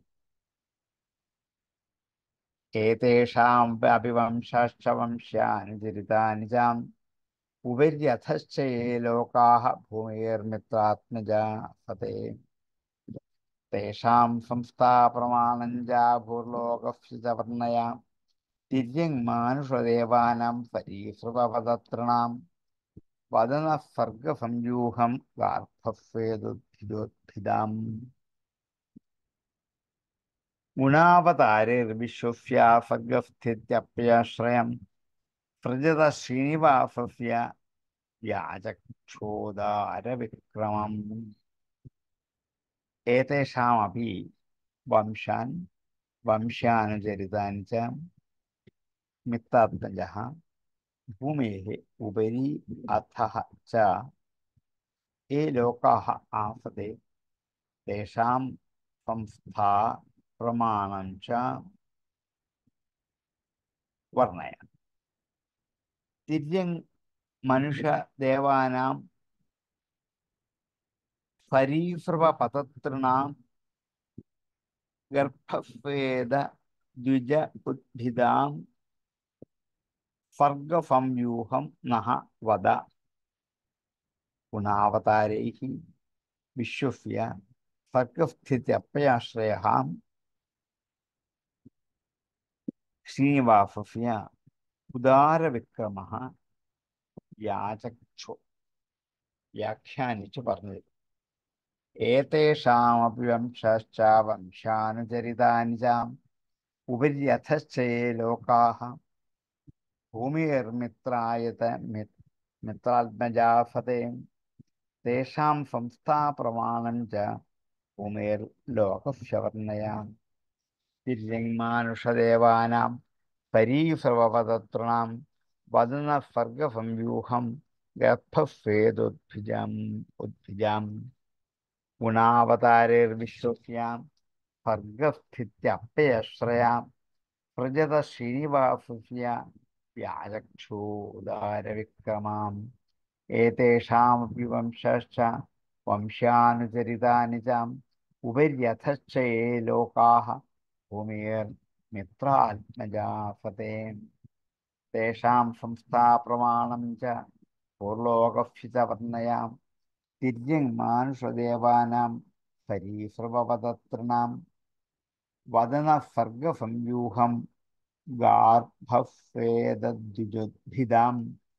Speaker 2: ഏതേഷാം അഭിവംശാശ്ച വംശാനുചരിതാനി ചാം ഉപര്യഥശ്ചയേ ലോകാः ഭൂമിർമിത്രാത്മജാ സതേ തേഷാം സംസ്ഥാപ്രമാണം ച ഭൂർലോകസ്യ ച വർണ്ണയ തിര്യങ് മാനുഷദേവാനാം പരീസൃപതൃണാം വദന സർഗസംയൂഹം ഗാർഭസ്വേദോദ്ഭിദാം ഗുണാവതാരേർവിശ്വസ്യ സർഗസ്ഥിത്യപ്യാശ്രയം സൃജത ശ്രീനിവാസസ്യ വ്യാജക്ഷോദാരവിക്രമം ഏതേഷാമപി വംശാൻ വംശാനുചരിതാനി ച മിത്താത്മജः ഭൂമേः ഉപരി अधः च ये लोकाः आसते तेषां संस्था प्रमाणं च वर्णय तिर्यङ् मनुष्यदेवानां सरीसृपपततॄणां गर्भस्वेद द्विज उद्भिदां सर्गसंव्यूहं नः वद गुणावतारैः विश्वस्य सर्गस्थित्यप्ययाश्रयः श्रीनिवासस्य ഉദാരവിക്രമഃ യാചക്ഷു വ്യാഖ്യാനിച്ചു പറഞ്ഞു ഏതേഷാമപി വംശശ്ച വംശാനുചരിതാനി ച ഉപര്യഥശ്ചയേ ലോകാः ഭൂമിർമിത്രായത മിത്രാത്മജാഫത്തെ തേഷാം സംസ്ഥാപ്രമാണം ച ഭൂമിർലോകസ്യ വർണ്ണയാം തിര്യങ്മാനുഷദേവാനാം പരീസർവപതൃണാം വദന സർഗസംയൂഹം ഗർഭസ്വേദോദ്ഭിജാം ഉദ്ഭിജാം ഗുണാവതാരേർവിശ്വസ്യാം സർഗസ്ഥിത്യപ്പയശ്രയാം പ്രജത ശ്രീനിവാസസ്യ വ്യാചക്ഷൂദാരവിക്രമാം ഏതേഷാമപി വംശശ്ച വംശാനുചരിതാനി ച ഉപര്യഥശ്ച യേ ലോകാः ഭൂമിർ മിത്രാത്മജാഫത്തെ തേഷാം സംസ്ഥാപ്രമാണം ച പൂർലോകസ്യ ച വർണ്ണയാം തിര്യങ് മാനുഷദേവാനാം സരീസൃപപതൃണാം വദന സർഗസംയൂഹം ഗാർഭസ്വേദ്വിജുദ്ഭിദാം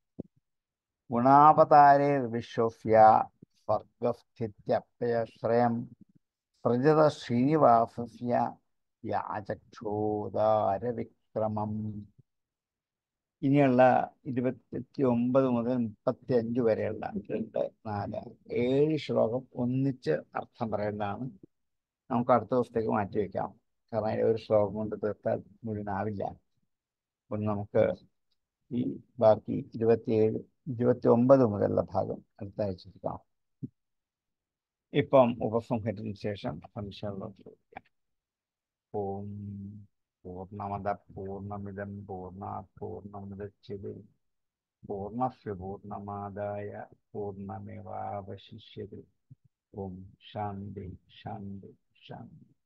Speaker 2: ഗുണാവതാരേർവിശ്വസ്യ സർഗസ്ഥിത്യപ്യശ്രയം പ്രജത ശ്രീനിവാസസ്യ വ്യാചക്ഷോദാരവിക്രമം ഇനിയുള്ള ഇരുപത്തി ഒമ്പത് മുതൽ മുപ്പത്തി അഞ്ച് വരെയുള്ള രണ്ട് നാല് ഏഴ് ശ്ലോകം ഒന്നിച്ച് അർത്ഥം പറയേണ്ടതാണ് നമുക്ക് അടുത്ത ദിവസത്തേക്ക് മാറ്റി വയ്ക്കാം കാരണം അതിൽ ഒരു ശ്ലോകം കൊണ്ട് തീർത്താൽ മുഴുവനാവില്ല അപ്പം നമുക്ക് ഈ ബാക്കി ഇരുപത്തിയേഴ് ഇരുപത്തി ഒമ്പത് മുതലുള്ള ഭാഗം അടുത്ത ആഴ്ച എടുക്കാം ഇപ്പം ഉപസംഹരിച്ചതിന് ശേഷം സംശയമുള്ളത് ചോദിക്കാം ഓം പൂർണ്ണമത പൂർണ്ണമിതം പൂർണ്ണാത് പൂർണ്ണമുദച്യത്തെ പൂർണ്ണസ്യ പൂർണ്ണമാദായ പൂർണ്ണമേവാവശിഷ്യത്തെ ഓം ശാന്തി ശാന്തി ശാന്തി